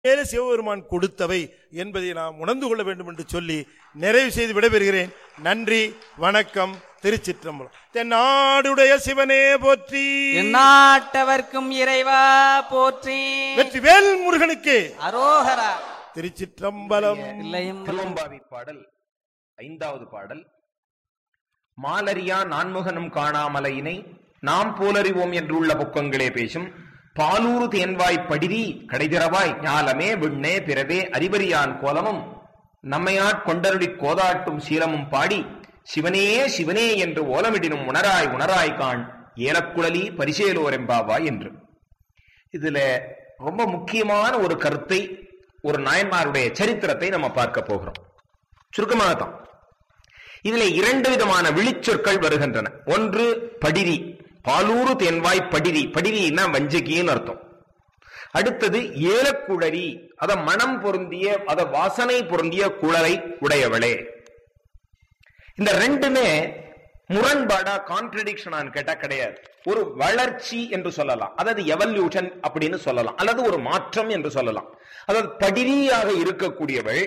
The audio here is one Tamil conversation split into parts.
மேலே சிவபெருமான் கொடுத்தவை என்பதை நாம் உணர்ந்து கொள்ள வேண்டும் என்று சொல்லி நிறைவு செய்து விடைபெறுகிறேன் நன்றி வணக்கம் திருச்சிற்றம்பலம் தென்னாடுடைய சிவனே போற்றி எந்நாட்டவர்க்கும் இறைவா போற்றி வெற்றி வேல் முருகனுக்கு அரோகரா திருச்சிற்றம்பலம் இல்லையும் திருவம்பாவி பாடல் ஐந்தாவது பாடல் மாலரியா நான்முகனும் காணாமலையினை நாம் போலறிவோம் என்றுள்ள புக்கங்களே பேசும் பாலூரு தேன்வாய் படிரி கடைதிரவாய் ஞாலமே விண்ணே பிறவே அறிவறியான் கோலமும் நம்மையாட் கொண்டருளி கோதாட்டும் சீலமும் பாடி சிவனே சிவனே என்று ஓலமிடினும் உணராய் உணராய் காண் ஏலக்குழலி பரிசேலோரெம்பாவாய் என்று இதுல ரொம்ப முக்கியமான ஒரு கருத்தை ஒரு நாயன்மாருடைய சரித்திரத்தை நம்ம பார்க்க போகிறோம் சுருக்கமாகத்தான் இதுல இரண்டு விதமான விழிச்சொற்கள் வருகின்றன ஒன்று படிரி பாலூரு தேன்வாய் படிரி படிரின்னா வஞ்சகின்னு அர்த்தம் அடுத்தது ஏலக்குழரி அத மனம் பொருந்திய அத வாசனை பொருந்திய குழலை உடையவளே இந்த ரெண்டுமே முரண்பாடா கான்ட்ரடிக்ஷனான்னு கேட்டா கிடையாது ஒரு வளர்ச்சி என்று சொல்லலாம் அதாவது எவல்யூஷன் அப்படின்னு சொல்லலாம் அல்லது ஒரு மாற்றம் என்று சொல்லலாம் அதாவது படிரியாக இருக்கக்கூடியவள்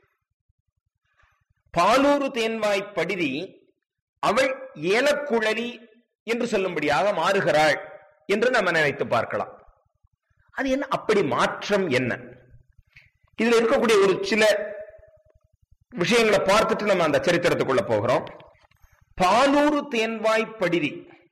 பாலூரு தேன்வாய் படிரி அவள் ஏலக்குழலி என்று சொல்லும்படியாக மாறுகிறாள் என்று நம்ம நினைத்து பார்க்கலாம் அது என்ன அப்படி மாற்றம் என்ன இதுல இருக்கக்கூடிய ஒரு சில விஷயங்களை பார்த்துட்டு நம்ம அந்த சரித்திரத்துக்குள்ள போகிறோம் பாலூரு தேன்வாய் படிரி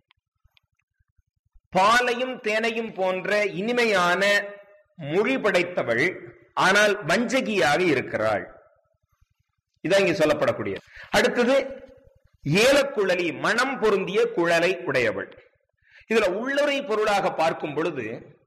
பாலையும் தேனையும் போன்ற இனிமையான மொழி படைத்தவள் ஆனால் வஞ்சகியாக இருக்கிறாள் இதான் இங்க சொல்லப்படக்கூடிய அடுத்தது ஏலக்குழலி மனம் பொருந்திய குழலை உடையவள் இதுல உள்ளுரை பொருளாக பார்க்கும் பொழுது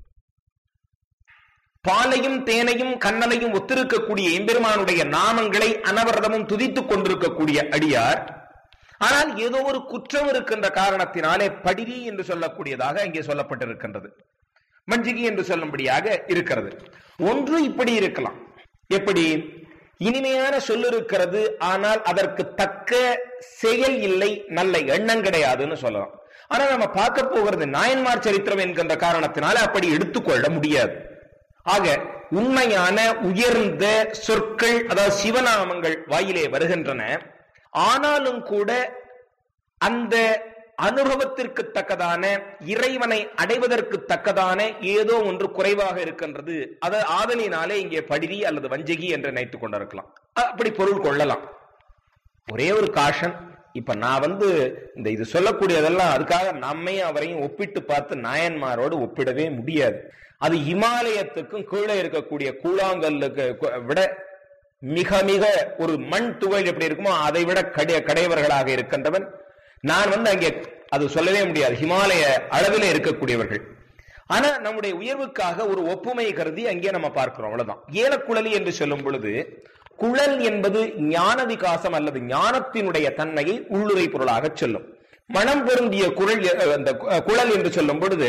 பாலையும் தேனையும் கண்ணலையும் ஒத்திருக்கக்கூடிய எம்பெருமானுடைய நாமங்களை அனவரதமும் துதித்துக் கொண்டிருக்கக்கூடிய அடியார் ஆனால் ஏதோ ஒரு குற்றம் இருக்கின்ற காரணத்தினாலே படிரி என்று சொல்லக்கூடியதாக இங்கே சொல்லப்பட்டிருக்கின்றது மஞ்சிகி என்று சொல்லும்படியாக இருக்கிறது ஒன்று இப்படி இருக்கலாம் எப்படி இனிமையான சொல் இருக்கிறது ஆனால் அதற்கு தக்க செயல் இல்லை நல்ல எண்ணம் கிடையாதுன்னு சொல்லலாம் ஆனா நம்ம பார்க்க போகிறது நாயன்மார் சரித்திரம் என்கின்ற காரணத்தினால அப்படி எடுத்துக்கொள்ள முடியாது ஆக உண்மையான உயர்ந்த சொற்கள் அதாவது சிவநாமங்கள் வாயிலே வருகின்றன ஆனாலும் கூட அந்த அனுபவத்திற்கு தக்கதான இறைவனை அடைவதற்கு தக்கதான ஏதோ ஒன்று குறைவாக இருக்கின்றது அது ஆதலினாலே இங்கே படிரி அல்லது வஞ்சகி என்று நினைத்துக் கொண்டிருக்கலாம் அப்படி பொருள் கொள்ளலாம் ஒரே ஒரு காஷன் இப்ப நான் வந்து இந்த இது சொல்லக்கூடியதெல்லாம் அதுக்காக நம்மையும் அவரையும் ஒப்பிட்டு பார்த்து நாயன்மாரோடு ஒப்பிடவே முடியாது அது இமாலயத்துக்கும் கீழே இருக்கக்கூடிய கூழாங்கல்லுக்கு கு- விட மிக மிக ஒரு மண் துகள் எப்படி இருக்குமோ அதை விட கடை கடையவர்களாக இருக்கின்றவன் நான் வந்து அங்கே அது சொல்லவே முடியாது ஹிமாலய அளவிலே இருக்கக்கூடியவர்கள் ஆனா நம்முடைய உயர்வுக்காக ஒரு ஒப்புமை கருதி அங்கே நம்ம பார்க்கிறோம் அவ்வளவுதான் ஏலக்குழலி என்று சொல்லும் பொழுது குழல் என்பது ஞான விகாசம் அல்லது ஞானத்தினுடைய தன்மையை உள்ளுரை பொருளாக சொல்லும் மனம் பொருந்திய குரல் அஹ், அந்த கு- குழல் என்று சொல்லும் பொழுது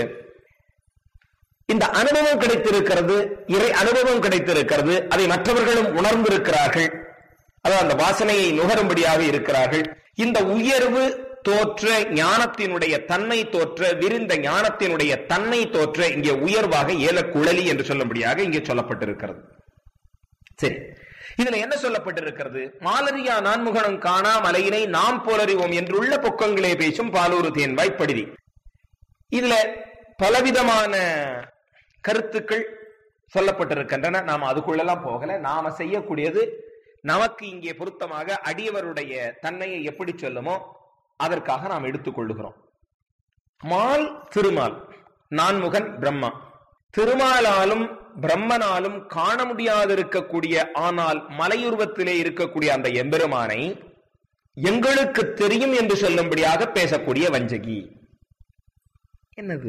இந்த அனுபவம் கிடைத்திருக்கிறது இறை அனுபவம் கிடைத்திருக்கிறது அதை மற்றவர்களும் உணர்ந்திருக்கிறார்கள் அதாவது அந்த வாசனையை நுகரும்படியாக இருக்கிறார்கள் இந்த உயர்வு தோற்ற ஞானத்தினுடைய தன்மை தோற்ற விரிந்த ஞானத்தினுடைய தன்மை தோற்ற இங்கே உயர்வாக ஏல குழலி என்று சொல்லும்படியாக இங்கே சொல்லப்பட்டிருக்கிறது சரி இதுல என்ன சொல்லப்பட்டிருக்கிறது மாலரியா நான்முகனும் காணா மலையினை நாம் போலறிவோம் என்றுள்ள பொக்கங்களே பேசும் பாலூரு தேன்வாய் படுதி இதுல பலவிதமான கருத்துக்கள் சொல்லப்பட்டிருக்கின்றன நாம் அதுக்குள்ளெல்லாம் போகல நாம செய்யக்கூடியது நமக்கு இங்கே பொருத்தமாக அடியவருடைய தன்மையை எப்படி சொல்லுமோ அதற்காக நாம் எடுத்துக்கொள்ளுகிறோம் மால் திருமால் நான்முகன் பிரம்மா திருமாலாலும் பிரம்மனாலும் காண முடியாதிருக்கக்கூடிய ஆனால் மலையுருவத்திலே இருக்கக்கூடிய அந்த எம்பெருமானை எங்களுக்கு தெரியும் என்று சொல்லும்படியாக பேசக்கூடிய வஞ்சகி என்னது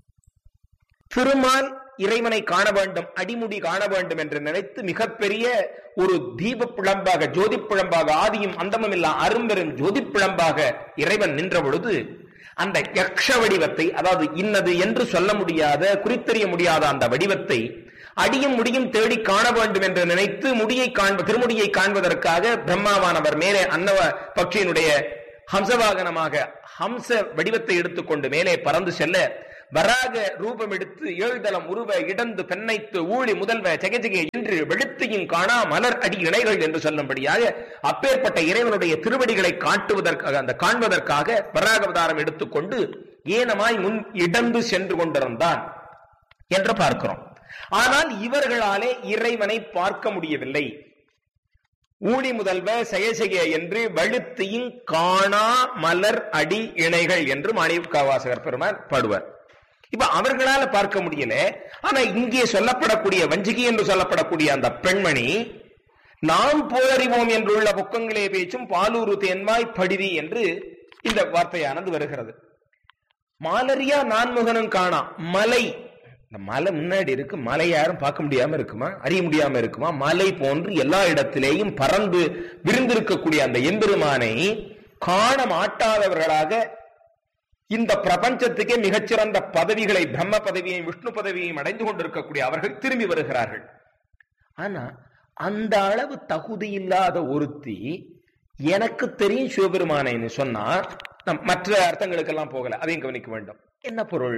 திருமால் இறைவனை காண வேண்டும் அடிமுடி காண வேண்டும் என்று நினைத்து மிகப்பெரிய ஒரு தீப பிழம்பாக ஜோதி பிழம்பாக ஆதியும் அந்தமும் இல்லா அரும்பெரும் ஜோதி பிழம்பாக இறைவன் நின்ற பொழுது அந்த யக்ஷ வடிவத்தை அதாவது இன்னது என்று சொல்ல முடியாத குறித்தெறிய முடியாத அந்த வடிவத்தை அடியும் முடியும் தேடி காண வேண்டும் என்று நினைத்து முடியை காண்ப திருமுடியை காண்பதற்காக பிரம்மாவானவர் மேலே அன்னவ பட்சியினுடைய ஹம்சவாகனமாக ஹம்ச வடிவத்தை எடுத்துக்கொண்டு மேலே பறந்து செல்ல வராக ரூபம் எடுத்து ஏழ்தலம் உருவ இடந்து பெண்ணைத்து ஊழி முதல்வ ஜெகஜெக என்று வெளுத்தையும் காணா மலர் அடி இணைகள் என்று சொல்லும்படியாக அப்பேற்பட்ட இறைவனுடைய திருவடிகளை காட்டுவதற்காக அந்த காண்பதற்காக வராக அவதாரம் எடுத்துக்கொண்டு ஏனமாய் முன் இடந்து சென்று கொண்டிருந்தான் என்று பார்க்கிறோம் ஆனால் இவர்களாலே இறைவனை பார்க்க முடியவில்லை ஊழி முதல்வ செயசெய என்று வழுத்தியும் காணா மலர் அடி இணைகள் என்று மாணிக்காவாசகர் பெருமான் பாடுவார் இப்ப அவர்களால பார்க்க முடியல ஆனா இங்கே சொல்லப்படக்கூடிய வஞ்சிகி என்று சொல்லப்படக்கூடிய அந்த பெண்மணி நாம் போரறிவோம் என்றுள்ள புக்கங்களே பேச்சும் பாலூரு தேன்மாய் படிதி என்று இந்த வார்த்தையானது வருகிறது மாலரியா நான்முகனும் காணா மலை இந்த மலை முன்னாடி இருக்கு மலை யாரும் பார்க்க முடியாம இருக்குமா அறிய முடியாம இருக்குமா மலை போன்று எல்லா இடத்திலேயும் பறந்து விருந்திருக்கக்கூடிய அந்த எம்பெருமானை காண மாட்டாதவர்களாக இந்த பிரபஞ்சத்துக்கே மிகச்சிறந்த பதவிகளை பிரம்ம பதவியையும் விஷ்ணு பதவியையும் அடைந்து கொண்டிருக்கக்கூடிய அவர்கள் திரும்பி வருகிறார்கள் ஆனா அந்த அளவு தகுதி இல்லாத ஒருத்தி எனக்கு தெரியும் சிவபெருமானைன்னு சொன்னா நம் மற்ற அர்த்தங்களுக்கெல்லாம் போகல அதையும் கவனிக்க வேண்டும் என்ன பொருள்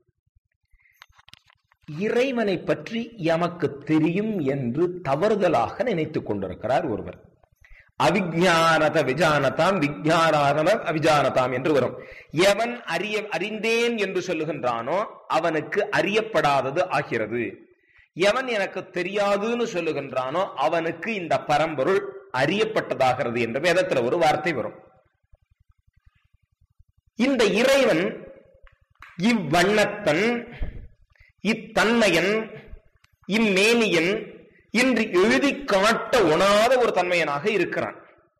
இறைவனை பற்றி எமக்கு தெரியும் என்று தவறுதலாக நினைத்துக் கொண்டிருக்கிறார் ஒருவர் அவிஜானத விஜானதாம் விஜானானத அவிஜானதாம் என்று வரும் எவன் அறிய அறிந்தேன் என்று சொல்லுகின்றானோ அவனுக்கு அறியப்படாதது ஆகிறது எவன் எனக்கு தெரியாதுன்னு சொல்லுகின்றானோ அவனுக்கு இந்த பரம்பொருள் அறியப்பட்டதாகிறது என்ற வேதத்துல ஒரு வார்த்தை வரும் இந்த இறைவன் இவ்வண்ணத்தன் இத்தன்மையன் இம்மேனியன் இன்று எழுதி காட்ட உணாத ஒரு தன்மையனாக இருக்கிறான்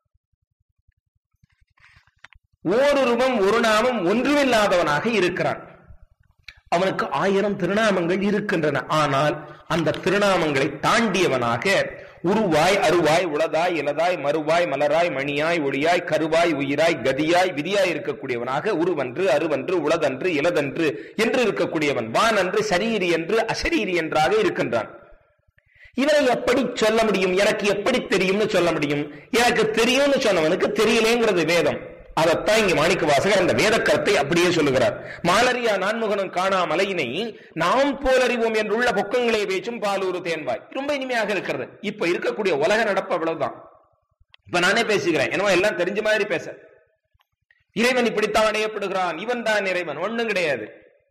ஓருருவம் ஒரு நாமம் ஒன்றுமில்லாதவனாக இருக்கிறான் அவனுக்கு ஆயிரம் திருநாமங்கள் இருக்கின்றன ஆனால் அந்த திருநாமங்களை தாண்டியவனாக உருவாய் அருவாய் உளதாய் இலதாய் மறுவாய் மலராய் மணியாய் ஒளியாய் கருவாய் உயிராய் கதியாய் விதியாய் இருக்கக்கூடியவனாக உருவன்று அருவன்று உளதன்று இலதன்று என்று இருக்கக்கூடியவன் வானன்று சரீரி என்று அசரீரி என்றாக இருக்கின்றான் இவனை எப்படி சொல்ல முடியும் எனக்கு எப்படி தெரியும்னு சொல்ல முடியும் எனக்கு தெரியும்னு சொன்னவனுக்கு தெரியலேங்கிறது வேதம் அதைத்தான் இங்க மாணிக்க வாசகர் அந்த வேத கருத்தை அப்படியே சொல்லுகிறார் மாலரியா நான்முகனும் காணா மலையினை நாம் போல் அறிவோம் என்றுள்ள பொக்கங்களே பேச்சும் பாலூரு தேன்வாய் ரொம்ப இனிமையாக இருக்கிறது இப்ப இருக்கக்கூடிய உலக நடப்பு அவ்வளவுதான் இப்ப நானே பேசுகிறேன் என்னவோ எல்லாம் தெரிஞ்ச மாதிரி பேச இறைவன் இப்படித்தான் அடையப்படுகிறான் இவன் தான் இறைவன் ஒண்ணும் கிடையாது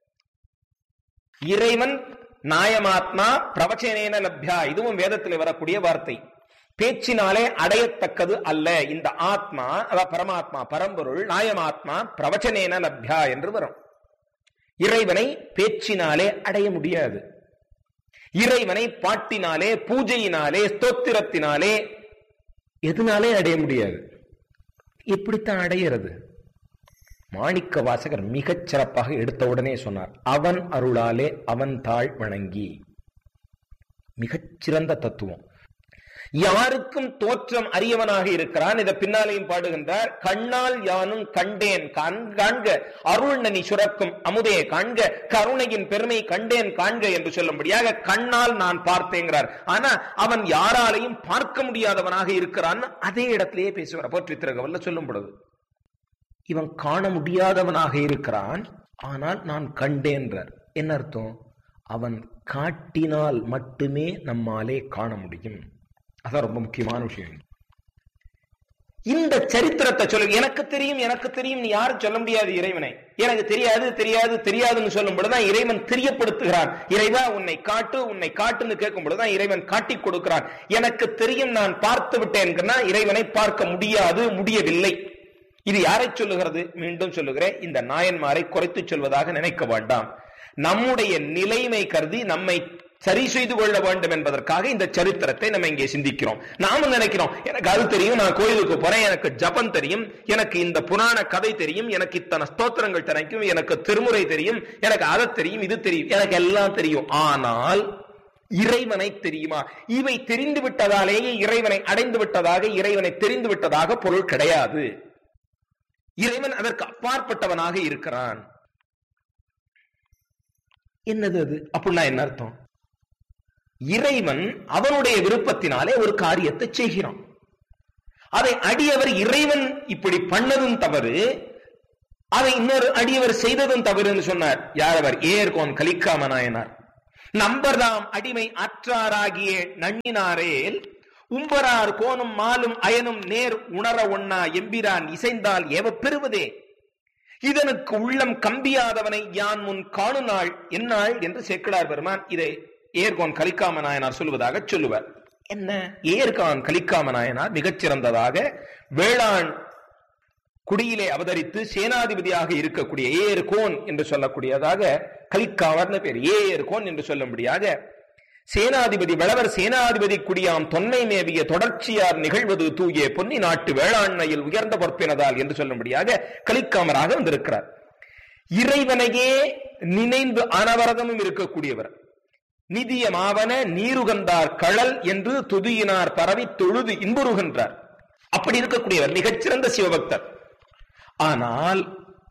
இறைவன் நாயமாத்மா பிரவச்சனேன லப்யா இதுவும் வேதத்தில் வரக்கூடிய வார்த்தை பேச்சினாலே அடையத்தக்கது அல்ல இந்த ஆத்மா அதாவது பரமாத்மா பரம்பொருள் நாயமாத்மா பிரவச்சனேன லப்யா என்று வரும் இறைவனை பேச்சினாலே அடைய முடியாது இறைவனை பாட்டினாலே பூஜையினாலே ஸ்தோத்திரத்தினாலே எதனாலே அடைய முடியாது எப்படித்தான் அடையிறது மாணிக்க வாசகர் மிகச் சிறப்பாக எடுத்த உடனே சொன்னார் அவன் அருளாலே அவன் தாழ் வணங்கி மிகச்சிறந்த தத்துவம் யாருக்கும் தோற்றம் அறியவனாக இருக்கிறான் இதை பின்னாலேயும் பாடுகின்றார் கண்ணால் யானும் கண்டேன் கண் காண்க அருள்நனி சுரக்கும் அமுதே காண்க கருணையின் பெருமை கண்டேன் காண்க என்று சொல்லும்படியாக கண்ணால் நான் பார்த்தேங்கிறார் ஆனா அவன் யாராலையும் பார்க்க முடியாதவனாக இருக்கிறான் அதே இடத்திலேயே பேசுவார் போற்றி திருகவல்ல சொல்லும் பொழுது இவன் காண முடியாதவனாக இருக்கிறான் ஆனால் நான் கண்டேன்றார் என்ன அர்த்தம் அவன் காட்டினால் மட்டுமே நம்மாலே காண முடியும் அதான் ரொம்ப முக்கியமான விஷயம் இந்த சரித்திரத்தை சொல்லு எனக்கு தெரியும் எனக்கு தெரியும் நீ யாரும் சொல்ல முடியாது இறைவனை எனக்கு தெரியாது தெரியாது தெரியாதுன்னு சொல்லும் பொழுதுதான் இறைவன் தெரியப்படுத்துகிறான் இறைவா உன்னை காட்டு உன்னை காட்டுன்னு கேட்கும் பொழுதுதான் இறைவன் காட்டி கொடுக்கிறான் எனக்கு தெரியும் நான் பார்த்து விட்டேன் இறைவனை பார்க்க முடியாது முடியவில்லை இது யாரை சொல்லுகிறது மீண்டும் சொல்லுகிறேன் இந்த நாயன்மாரை குறைத்து சொல்வதாக நினைக்க வேண்டாம் நம்முடைய நிலைமை கருதி நம்மை சரி செய்து கொள்ள வேண்டும் என்பதற்காக இந்த சரித்திரத்தை நம்ம இங்கே சிந்திக்கிறோம் நாம நினைக்கிறோம் எனக்கு அது தெரியும் நான் கோயிலுக்கு போறேன் எனக்கு ஜபம் தெரியும் எனக்கு இந்த புராண கதை தெரியும் எனக்கு இத்தனை ஸ்தோத்திரங்கள் தெரியும் எனக்கு திருமுறை தெரியும் எனக்கு அதை தெரியும் இது தெரியும் எனக்கு எல்லாம் தெரியும் ஆனால் இறைவனை தெரியுமா இவை தெரிந்து விட்டதாலேயே இறைவனை அடைந்து விட்டதாக இறைவனை தெரிந்து விட்டதாக பொருள் கிடையாது இறைவன் அதற்கு அப்பாற்பட்டவனாக இருக்கிறான் என்னது அது அப்படின்னா என்ன அர்த்தம் இறைவன் அவனுடைய விருப்பத்தினாலே ஒரு காரியத்தை செய்கிறான் அதை அடியவர் இறைவன் இப்படி பண்ணதும் தவறு அதை இன்னொரு அடியவர் செய்ததும் தவறுன்னு சொன்னார் யார் அவர் ஏர்கோன் கலிக்காம நாயனார் நம்பர்தாம் அடிமை அற்றாராகிய நன்னினாரேல் உம்பரார் கோணும் மாலும் அயனும் நேர் உணர ஒண்ணா எம்பிரான் இசைந்தால் ஏவ பெறுவதே இதனுக்கு உள்ளம் கம்பியாதவனை யான் முன் காணு நாள் என்னாள் என்று சேக்கிடார் பெருமான் இதை ஏர்கோன் கலிக்காம நாயனார் சொல்லுவதாக சொல்லுவார் என்ன ஏர்கான் கலிக்காம நாயனார் மிகச்சிறந்ததாக வேளாண் குடியிலே அவதரித்து சேனாதிபதியாக இருக்கக்கூடிய ஏர் கோன் என்று சொல்லக்கூடியதாக கலிக்காவர்னு பேர் ஏர் கோன் என்று சொல்லும்படியாக சேனாதிபதி வளவர் சேனாதிபதி குடியாம் தொன்மை மேவிய தொடர்ச்சியார் நிகழ்வது தூய பொன்னி நாட்டு வேளாண்மையில் உயர்ந்த பொறுப்பினதால் என்று சொல்லும்படியாக கலிக்காமராக வந்திருக்கிறார் இறைவனையே நினைந்து அனவரதமும் இருக்கக்கூடியவர் நிதியமாவன நீருகந்தார் கழல் என்று துதியினார் பரவி தொழுது இன்புறுகின்றார் அப்படி இருக்கக்கூடியவர் மிகச்சிறந்த சிவபக்தர் ஆனால்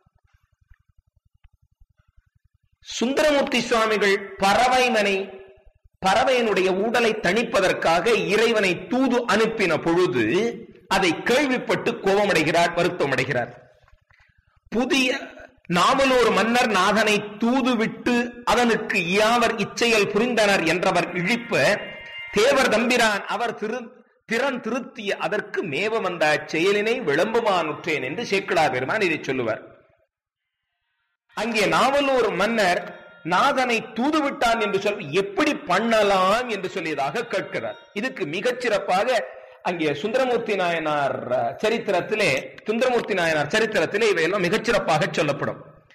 சுந்தரமூர்த்தி சுவாமிகள் பறவைமனை பறவையினுடைய உடலை தணிப்பதற்காக இறைவனை தூது அனுப்பின பொழுது அதை கேள்விப்பட்டு கோபமடைகிறார் வருத்தமடைகிறார் புதிய நாமலூர் மன்னர் நாதனை தூது விட்டு அவனுக்கு யாவர் இச்செயல் புரிந்தனர் என்றவர் இழிப்ப தேவர் தம்பிரான் அவர் திரு திறன் திருத்திய அதற்கு மேவ வந்த செயலினை விளம்புமானுற்றேன் என்று சேக்கிழார் பெருமான் இதை சொல்லுவார் அங்கே நாவலூர் மன்னர் நாதனை தூதுவிட்டான் என்று சொல் எப்படி பண்ணலாம் என்று சொல்லியதாக கேட்கிறார் இதுக்கு மிகச் சிறப்பாக அங்கே சுந்தரமூர்த்தி நாயனார் அஹ், சரித்திரத்திலே சுந்தரமூர்த்தி நாயனார் சரித்திரத்திலே இவையெல்லாம் மிகச்சிறப்பாக சொல்லப்படும்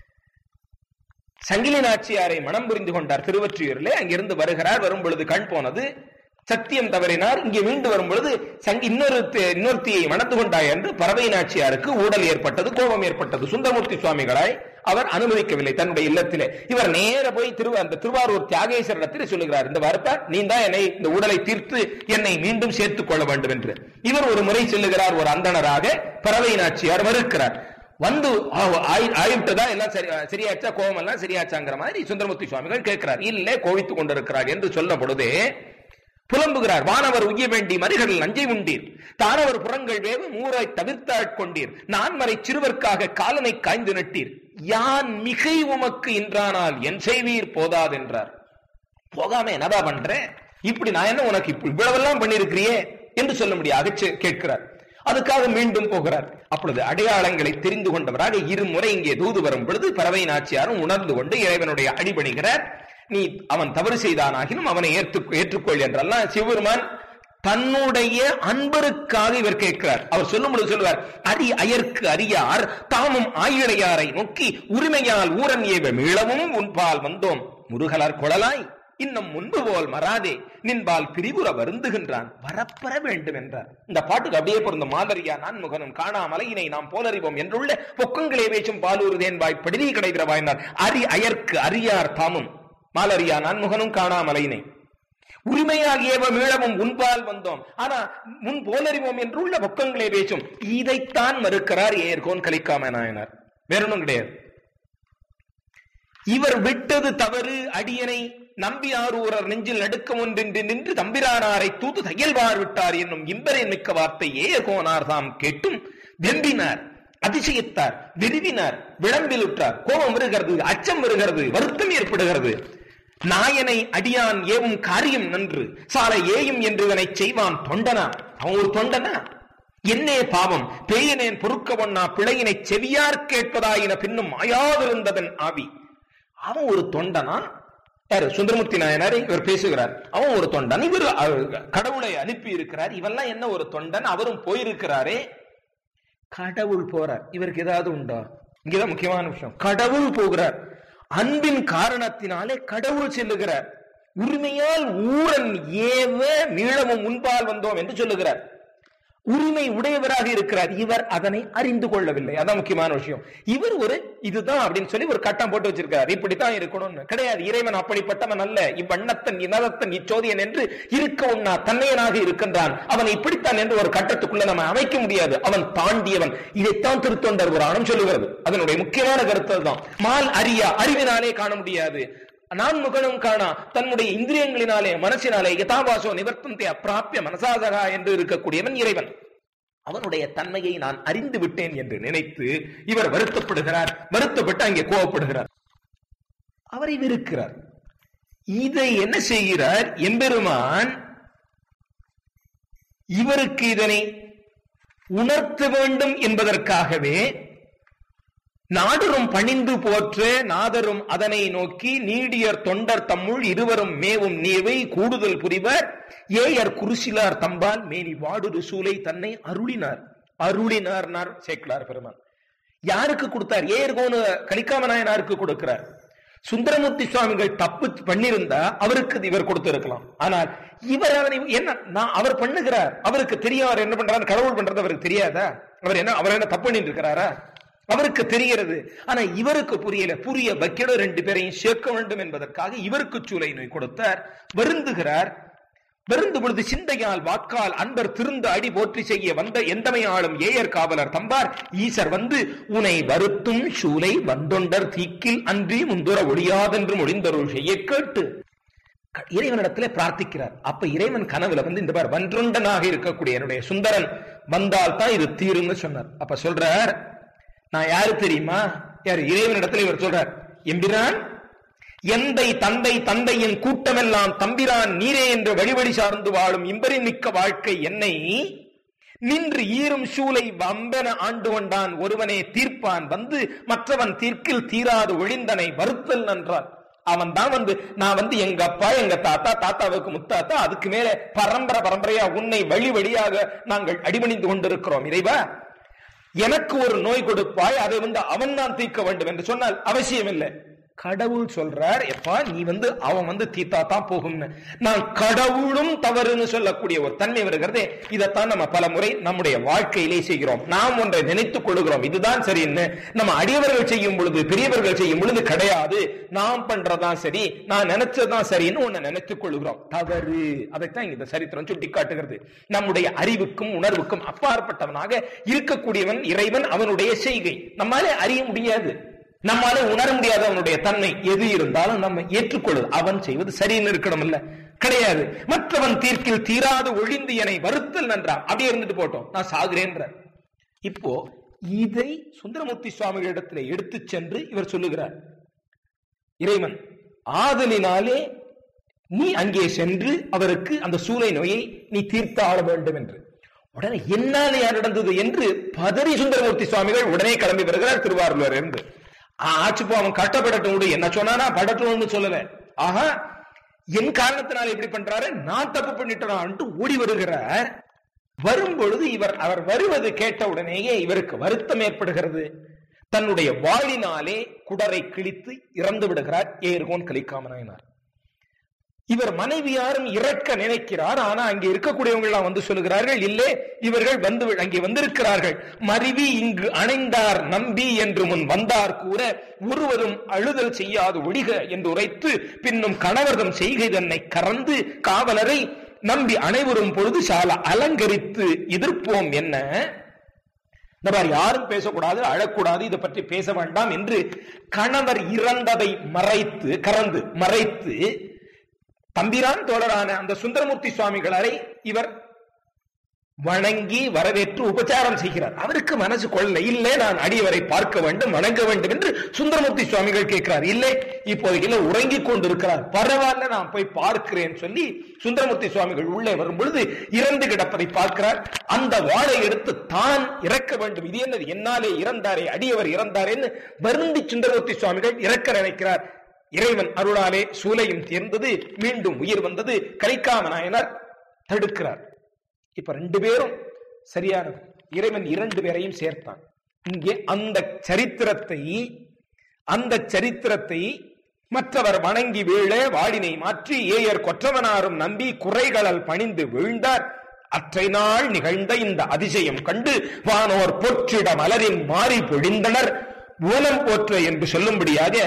சங்கிலி நாச்சியாரை மனம் புரிந்து கொண்டார் திருவற்றியூரிலே அங்கிருந்து வருகிறார் வரும் பொழுது கண் போனது சத்தியம் தவறினார் இங்கே மீண்டு வரும் பொழுது சங்கி இன்னொரு தி- இன்னொருத்தியை மணந்து கொண்டாய் என்று பறவை நாச்சியாருக்கு ஊடல் ஏற்பட்டது கோபம் ஏற்பட்டது சுந்தரமூர்த்தி சுவாமிகளாய் அவர் அனுமதிக்கவில்லை தன்னுடைய இல்லத்திலே இவர் நேர போய் திரு அந்த திருவாரூர் தியாகேஸ்வரத்தில் சொல்லுகிறார் இந்த வார்த்தை நீ தான் என்னை இந்த உடலை தீர்த்து என்னை மீண்டும் சேர்த்துக் கொள்ள வேண்டும் என்று இவர் ஒரு முறை செல்லுகிறார் ஒரு அந்தணராக பறவை நாச்சியார் மறுக்கிறார் வந்து ஆ- ஆயி- ஆயிவிட்டதா எல்லாம் சரி சரியாச்சா கோபம் எல்லாம் சரியாச்சாங்கிற மாதிரி சுந்தரமூர்த்தி சுவாமிகள் கேட்கிறார் இல்லை கோவித்துக் கொண்டிருக்கிறார் என்று சொல்ல பொழுதே புலம்புகிறார் வானவர் உய்ய வேண்டி மறிகளில் நஞ்சை உண்டீர் தானவர் புறங்கள் வேவ மூராய் தவிர்த்தாட் கொண்டீர் நான்மறை சிறுவர்க்காக காலனை காய்ந்து நட்டீர் யான் மிகை உமக்கு இன்றானால் என் செய்வீர் போதாதென்றார் போகாம என்னடா பண்ற இப்படி நான் என்ன உனக்கு இப்ப இவ்வளவெல்லாம் பண்ணிருக்கிறியே என்று சொல்ல முடியாது கேட்கிறார் அதுக்காக மீண்டும் போகிறார் அப்பொழுது அடையாளங்களை தெரிந்து கொண்டவராக இருமுறை இங்கே தூது வரும் பொழுது பறவை நாச்சியாரும் உணர்ந்து கொண்டு இறைவனுடைய அடிபணிகிறார் நீ அவன் தவறு செய்தானாகினும் அவனை ஏற்று ஏற்றுக்கொள் என்றெல்லாம் சிவபெருமான் தன்னுடைய அன்பருக்காக இவர் கேட்கிறார் அவர் சொல்லும் பொழுது சொல்லுவார் அரி அயர்க்கு அறியார் தாமும் ஆயிழையாரை நோக்கி உரிமையால் ஊரன் ஏவ மீளவும் உன்பால் வந்தோம் முருகலார் கொழலாய் இன்னும் முன்பு போல் மறாதே நின்பால் பிரிவுற வருந்துகின்றான் வரப்பெற வேண்டும் என்றார் இந்த பாட்டுக்கு அப்படியே பொருந்த மாதரியா நான் முகனும் காணாமலையினை நாம் போலறிவோம் என்றுள்ள பொக்கங்களே வேச்சும் பாலூருதேன் வாய் படிதி கிடைக்கிற வாய்னார் அரி அயர்க்கு அறியார் தாமும் மாலரியா நான் முகனும் காணாமலையினை உரிமையாக ஏவ மீளவும் உன்பால் வந்தோம் ஆனா முன் போலறிவோம் என்றுள்ள பொக்கங்களே பேசும் இதைத்தான் மறுக்கிறார் ஏர்கோன் கலிக்காம நாயனார் வேற ஒன்றும் கிடையாது இவர் விட்டது தவறு அடியனை நம்பி ஆரூரர் நெஞ்சில் நடுக்கம் ஒன்றின்றி நின்று தம்பிரானாரை தூது தையல்வார் விட்டார் என்னும் இம்பரின் மிக்க வார்த்தை ஏகோனார் தாம் கேட்டும் வெம்பினார் அதிசயித்தார் விரிவினார் விளம்பிலுற்றார் கோபம் வருகிறது அச்சம் வருகிறது வருத்தம் ஏற்படுகிறது நாயனை அடியான் ஏவும் காரியம் நன்று சாலை ஏயும் என்று இதனை செய்வான் தொண்டனா அவன் ஒரு தொண்டனா என்னே பாவம் பேயனேன் பொறுக்க ஒண்ணா பிழையினை செவியார் கேட்பதாயின பின்னும் மாயாதிருந்ததன் ஆவி அவன் ஒரு தொண்டனா யாரு சுந்தரமூர்த்தி நாயனார் இவர் பேசுகிறார் அவன் ஒரு தொண்டன் இவர் அஹ், கடவுளை அனுப்பி இருக்கிறார் இவெல்லாம் என்ன ஒரு தொண்டன் அவரும் போயிருக்கிறாரே கடவுள் போறார் இவருக்கு ஏதாவது உண்டா இங்கதான் முக்கியமான விஷயம் கடவுள் போகிறார் அன்பின் காரணத்தினாலே கடவுள் செல்லுகிறார் உரிமையால் ஊரன் ஏவ மீளவும் முன்பால் வந்தோம் என்று சொல்லுகிறார் உரிமை உடையவராக இருக்கிறார் இவர் அதனை அறிந்து கொள்ளவில்லை அதான் முக்கியமான விஷயம் இவர் ஒரு இதுதான் அப்படின்னு சொல்லி ஒரு கட்டம் போட்டு வச்சிருக்காரு இப்படித்தான் இருக்கணும்னு கிடையாது இறைவன் அப்படிப்பட்டவன் அல்ல இவ்வண்ணத்தன் இனதத்தன் இச்சோதியன் என்று இருக்க உண்ணா தன்னையனாக இருக்கின்றான் அவன் இப்படித்தான் என்று ஒரு கட்டத்துக்குள்ள நம்ம அமைக்க முடியாது அவன் தாண்டியவன் இதைத்தான் திருத்தொண்டர் புராணம் சொல்லுகிறது அதனுடைய முக்கியமான கருத்து தான் மால் அறியா அறிவினாலே காண முடியாது நான் முகனும் காணா தன்னுடைய இந்திரியங்களினாலே மனசினாலே யதாவாசோ நிவர்த்தந்தே அப்பிராப்பிய மனசாதகா என்று இருக்கக்கூடியவன் இறைவன் அவனுடைய தன்மையை நான் அறிந்து விட்டேன் என்று நினைத்து இவர் வருத்தப்படுகிறார் வருத்தப்பட்டு அங்கே கோவப்படுகிறார் அவரை வெறுக்கிறார் இதை என்ன செய்கிறார் எம்பெருமான் இவருக்கு இதனை உணர்த்த வேண்டும் என்பதற்காகவே நாடரும் பணிந்து போற்ற நாதரும் அதனை நோக்கி நீடியர் தொண்டர் தம்முள் இருவரும் மேவும் நீவை கூடுதல் புரிவர் ஏயர் குருசிலார் தம்பால் மேனி வாடுரு சூலை தன்னை அருளினார் அருளினார் சேக்கலார் பெருமான் யாருக்கு கொடுத்தார் ஏர்கோனு கலிக்காம நாயனாருக்கு கொடுக்கிறார் சுந்தரமூர்த்தி சுவாமிகள் தப்பு பண்ணிருந்தா அவருக்கு இவர் கொடுத்திருக்கலாம் ஆனால் இவர் அதனை என்ன நான் அவர் பண்ணுகிறார் அவருக்கு தெரியும் அவர் என்ன பண்றாரு கடவுள் பண்றது அவருக்கு தெரியாதா அவர் என்ன அவர் என்ன தப்பு பண்ணிட்டு இருக்கிறாரா அவருக்கு தெரிகிறது ஆனா இவருக்கு புரியல புரிய வைக்கணும் ரெண்டு பேரையும் சேர்க்க வேண்டும் என்பதற்காக இவருக்கு சூளை நோய் கொடுத்தார் வருந்துகிறார் வெறுந்து பொழுது சிந்தையால் வாக்கால் அன்பர் திருந்த அடி போற்றி செய்ய வந்த எந்தமையாளும் ஏயர் காவலர் தம்பார் ஈசர் வந்து உனை வருத்தும் சூலை வந்தொண்டர் தீக்கில் அன்றி முந்துர ஒழியாதென்று மொழிந்தருள் செய்ய கேட்டு இறைவனிடத்திலே பிரார்த்திக்கிறார் அப்ப இறைவன் கனவுல வந்து இந்த பார் வன்றொண்டனாக இருக்கக்கூடிய என்னுடைய சுந்தரன் வந்தால் தான் இது தீரும்னு சொன்னார் அப்ப சொல்றார் நான் யாரு தெரியுமா யார் இறைவனிடத்துல இவர் சொல்றார் எம்பிரான் எந்தை தந்தை தந்தையின் கூட்டமெல்லாம் தம்பிரான் நீரே என்று வழிவழி சார்ந்து வாழும் இம்பரி மிக்க வாழ்க்கை என்னை நின்று ஈரும் சூளை வம்பென ஆண்டு கொண்டான் ஒருவனே தீர்ப்பான் வந்து மற்றவன் தீர்க்கில் தீராது ஒழிந்தனை வருத்தல் நன்றான் அவன் தான் வந்து நான் வந்து எங்க அப்பா எங்க தாத்தா தாத்தாவுக்கு முத்தாத்தா அதுக்கு மேல பரம்பரை பரம்பரையா உன்னை வழி வழியாக நாங்கள் அடிபணிந்து கொண்டிருக்கிறோம் இறைவா எனக்கு ஒரு நோய் கொடுப்பாய் அதை வந்து அவன் தான் தீர்க்க வேண்டும் என்று சொன்னால் அவசியம் இல்லை கடவுள் சொல்றார் எப்பா நீ வந்து அவன் வந்து தீத்தா தான் போகும்னு நான் கடவுளும் தவறுன்னு சொல்லக்கூடிய ஒரு தன்மை வருகிறது இதைத்தான் நம்ம பல முறை நம்முடைய வாழ்க்கையிலே செய்கிறோம் நாம் ஒன்றை நினைத்துக் கொள்கிறோம் இதுதான் சரின்னு நம்ம அடியவர்கள் செய்யும் பொழுது பெரியவர்கள் செய்யும் பொழுது கிடையாது நாம் பண்றதான் சரி நான் நினைச்சதுதான் சரின்னு ஒன்னு நினைத்துக் கொள்கிறோம் தவறு அதைத்தான் இந்த சரித்திரம் சுட்டி காட்டுகிறது நம்முடைய அறிவுக்கும் உணர்வுக்கும் அப்பாற்பட்டவனாக இருக்கக்கூடியவன் இறைவன் அவனுடைய செய்கை நம்மாலே அறிய முடியாது நம்மாலே உணர முடியாத அவனுடைய தன்மை எது இருந்தாலும் நம்ம ஏற்றுக்கொள்வது அவன் செய்வது சரின்னு இருக்கணும் இல்ல கிடையாது மற்றவன் தீர்க்கில் தீராது ஒழிந்து என்னை வருத்தல் நன்றான் அப்படியே இருந்துட்டு போட்டோம் நான் சாகுறேன்ற இப்போ இதை சுந்தரமூர்த்தி சுவாமிகளிடத்துல எடுத்து சென்று இவர் சொல்லுகிறார் இறைவன் ஆதலினாலே நீ அங்கே சென்று அவருக்கு அந்த சூளை நோயை நீ தீர்த்து ஆள வேண்டும் என்று உடனே என்னாலே நடந்தது என்று பதறி சுந்தரமூர்த்தி சுவாமிகள் உடனே கிளம்பி வருகிறார் திருவாரூர் இருந்து ஆச்சுப்போ அவன் கட்டப்படட்டும் விடு என்ன சொன்னானா படட்டும்னு சொல்லல ஆஹா என் காரணத்தினால இப்படி பண்றாரு நான் தப்பு பண்ணிட்டோம்ட்டு ஓடி வருகிறார் வரும் பொழுது இவர் அவர் வருவது கேட்ட உடனேயே இவருக்கு வருத்தம் ஏற்படுகிறது தன்னுடைய வாளினாலே குடரை கிழித்து இறந்து விடுகிறார் ஏர்கோன் கலிக்காமனாயினார் இவர் மனைவியாரும் இறக்க நினைக்கிறார் ஆனா அங்கே இருக்கக்கூடியவங்க எல்லாம் வந்து சொல்லுகிறார்கள் இல்லே இவர்கள் வந்து அங்கே வந்திருக்கிறார்கள் மருவி இங்கு அணைந்தார் நம்பி என்று முன் வந்தார் கூற ஒருவரும் அழுதல் செய்யாது ஒழிக என்று உரைத்து பின்னும் கணவர்தம் செய்கை தன்னை கறந்து காவலரை நம்பி அனைவரும் பொழுது சால அலங்கரித்து எதிர்ப்போம் என்ன இந்த மாதிரி யாரும் பேசக்கூடாது அழக்கூடாது இதை பற்றி பேச வேண்டாம் என்று கணவர் இறந்ததை மறைத்து கறந்து மறைத்து தம்பிரான் தோழரான அந்த சுந்தரமூர்த்தி சுவாமிகளரை இவர் வணங்கி வரவேற்று உபச்சாரம் செய்கிறார் அவருக்கு மனசு கொள்ள இல்லை நான் அடியவரை பார்க்க வேண்டும் வணங்க வேண்டும் என்று சுந்தரமூர்த்தி சுவாமிகள் கேட்கிறார் இல்லை இப்போதைக்கு இல்லை உறங்கிக் கொண்டிருக்கிறார் பரவாயில்ல நான் போய் பார்க்கிறேன் சொல்லி சுந்தரமூர்த்தி சுவாமிகள் உள்ளே வரும் பொழுது இறந்து கிடப்பதை பார்க்கிறார் அந்த வாளை எடுத்து தான் இறக்க வேண்டும் இது என்னது என்னாலே இறந்தாரே அடியவர் இறந்தாரேன்னு வருந்தி சுந்தரமூர்த்தி சுவாமிகள் இறக்க நினைக்கிறார் இறைவன் அருளாலே சூலையும் தீர்ந்தது மீண்டும் உயிர் வந்தது கலிக்காம நாயனார் தடுக்கிறார் இப்ப ரெண்டு பேரும் சரியானது இறைவன் இரண்டு பேரையும் சேர்த்தான் இங்கே அந்த சரித்திரத்தை அந்த சரித்திரத்தை மற்றவர் வணங்கி வீழ வாடினை மாற்றி ஏயர் கொற்றவனாரும் நம்பி குறைகளல் பணிந்து வீழ்ந்தார் அற்றை நாள் நிகழ்ந்த இந்த அதிசயம் கண்டு வானோர் பொற்றிட மலரின் மாறி பொழிந்தனர் ஊனம் போற்ற என்று சொல்லும்படியாக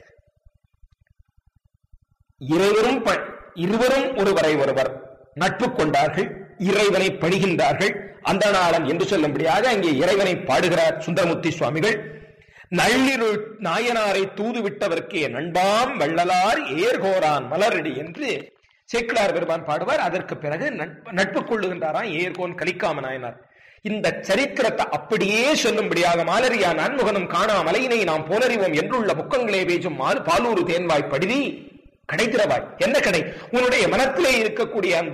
இருவரும் இருவரும் ஒருவரை ஒருவர் நட்பு கொண்டார்கள் இறைவனை பணிகின்றார்கள் அந்த நாளன் என்று சொல்லும்படியாக அங்கே இறைவனை பாடுகிறார் சுந்தரமூர்த்தி சுவாமிகள் நள்ளிருள் நாயனாரை தூது விட்டவர்க்கே நண்பாம் வள்ளலார் ஏர்கோரான் மலரடி என்று சேக்கிலார் பெருமான் பாடுவார் அதற்கு பிறகு நட்பு கொள்ளுகின்றாராம் ஏர்கோன் கலிக்காம நாயனார் இந்த சரித்திரத்தை அப்படியே சொல்லும்படியாக மாலரியா நான்முகனும் காணா மலையினை நாம் போலறிவோம் என்றுள்ள முக்கங்களே பேசும் மால் பாலூரு தேன்வாய் படுதி கடைத்திரவாய் என்ன கடை உன்னுடைய மனத்திலே இருக்கக்கூடிய அந்த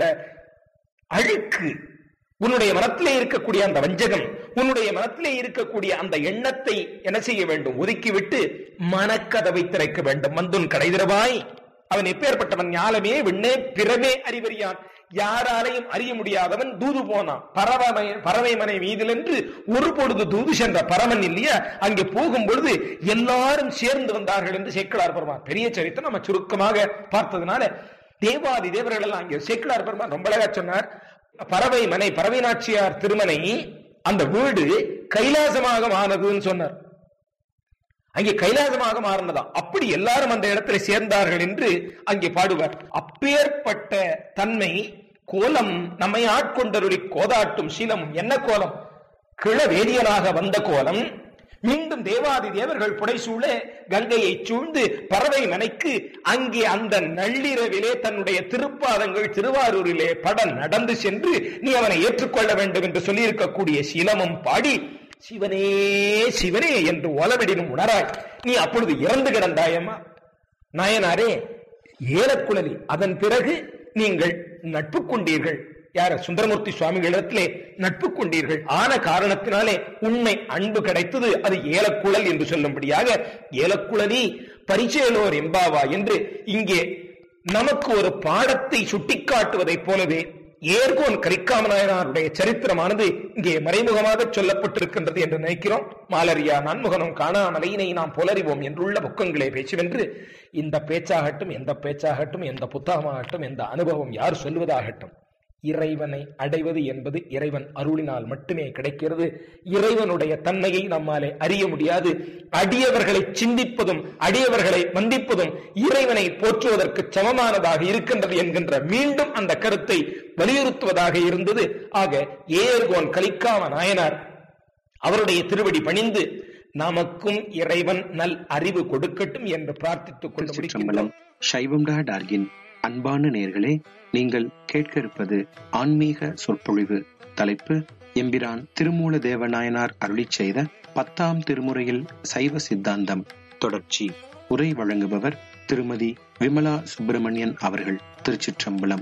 அழுக்கு உன்னுடைய மனத்திலே இருக்கக்கூடிய அந்த வஞ்சகம் உன்னுடைய மனத்திலே இருக்கக்கூடிய அந்த எண்ணத்தை என்ன செய்ய வேண்டும் ஒதுக்கிவிட்டு மனக்கதவை திறக்க வேண்டும் மந்துன் கடைதிரவாய் அவன் எப்பேற்பட்டவன் ஞாலமே விண்ணே பிறமே அறிவறியான் யாராலையும் அறிய முடியாதவன் தூது போனான் பறவை பறவை மனை மீதிலென்று ஒரு பொழுது தூது சென்ற பரமன் இல்லையா அங்கே போகும் பொழுது எல்லாரும் சேர்ந்து வந்தார்கள் என்று சேக்கிழார் பெருமான் பெரிய சரித்திரம் நம்ம சுருக்கமாக பார்த்ததுனால தேவாதி தேவர்கள் எல்லாம் அங்கே சேக்கிழார் பெருமான் ரொம்ப அழகா சொன்னார் பறவை மனை பறவை நாச்சியார் திருமனை அந்த வீடு கைலாசமாக மானதுன்னு சொன்னார் அங்கே கைலாசமாக மாறினதா அப்படி எல்லாரும் அந்த இடத்துல சேர்ந்தார்கள் என்று அங்கே பாடுவார் அப்பேற்பட்ட தன்மை கோலம் நம்மை ஆட்கொண்டருளி கோதாட்டும் சீலமும் என்ன கோலம் கிள வேதியனாக வந்த கோலம் மீண்டும் தேவாதி தேவர்கள் புடைசூழ கங்கையை சூழ்ந்து பறவை மனைக்கு அங்கே அந்த நள்ளிரவிலே தன்னுடைய திருப்பாதங்கள் திருவாரூரிலே பட நடந்து சென்று நீ அவனை ஏற்றுக்கொள்ள வேண்டும் என்று சொல்லியிருக்கக்கூடிய சீலமும் பாடி சிவனே சிவனே என்று ஓலவிடினும் உணராய் நீ அப்பொழுது இறந்து கிடந்தாயம்மா நாயனாரே ஏலக்குழலி அதன் பிறகு நீங்கள் நட்பு கொண்டீர்கள் யார சுந்தரமூர்த்தி சுவாமிகளிடத்திலே நட்பு கொண்டீர்கள் ஆன காரணத்தினாலே உண்மை அன்பு கிடைத்தது அது ஏலக்குழல் என்று சொல்லும்படியாக ஏலக்குழலி பரிச்சயலோர் எம்பாவா என்று இங்கே நமக்கு ஒரு பாடத்தை சுட்டிக்காட்டுவதைப் போலவே ஏர்கோன் கரிக்காமநாயனாருடைய சரித்திரமானது இங்கே மறைமுகமாக சொல்லப்பட்டிருக்கின்றது என்று நினைக்கிறோம் மாலரியா நான்முகனும் காணாமலையினை நாம் புலறிவோம் என்றுள்ள புக்கங்களே பேச்சுவென்று இந்த பேச்சாகட்டும் எந்த பேச்சாகட்டும் எந்த புத்தகமாகட்டும் எந்த அனுபவம் யார் சொல்வதாகட்டும் இறைவனை அடைவது என்பது இறைவன் அருளினால் மட்டுமே கிடைக்கிறது இறைவனுடைய தன்மையை நம்மாலே அறிய முடியாது அடியவர்களை சிந்திப்பதும் அடியவர்களை வந்திப்பதும் இறைவனை போற்றுவதற்கு சமமானதாக இருக்கின்றது என்கின்ற மீண்டும் அந்த கருத்தை வலியுறுத்துவதாக இருந்தது ஆக ஏர்கோன் கலிக்காம நாயனார் அவருடைய திருவடி பணிந்து நமக்கும் இறைவன் நல் அறிவு கொடுக்கட்டும் என்று பிரார்த்தித்துக் கொண்டு திருச்சிற்றம்பலம் சைவம் டா டார்கின் அன்பான நேர்களே நீங்கள் கேட்க இருப்பது ஆன்மீக சொற்பொழிவு தலைப்பு எம்பிரான் திருமூல தேவநாயனார் அருளிச் செய்த பத்தாம் திருமுறையில் சைவ சித்தாந்தம் தொடர்ச்சி உரை வழங்குபவர் திருமதி விமலா சுப்பிரமணியன் அவர்கள் திருச்சிற்றம்பலம்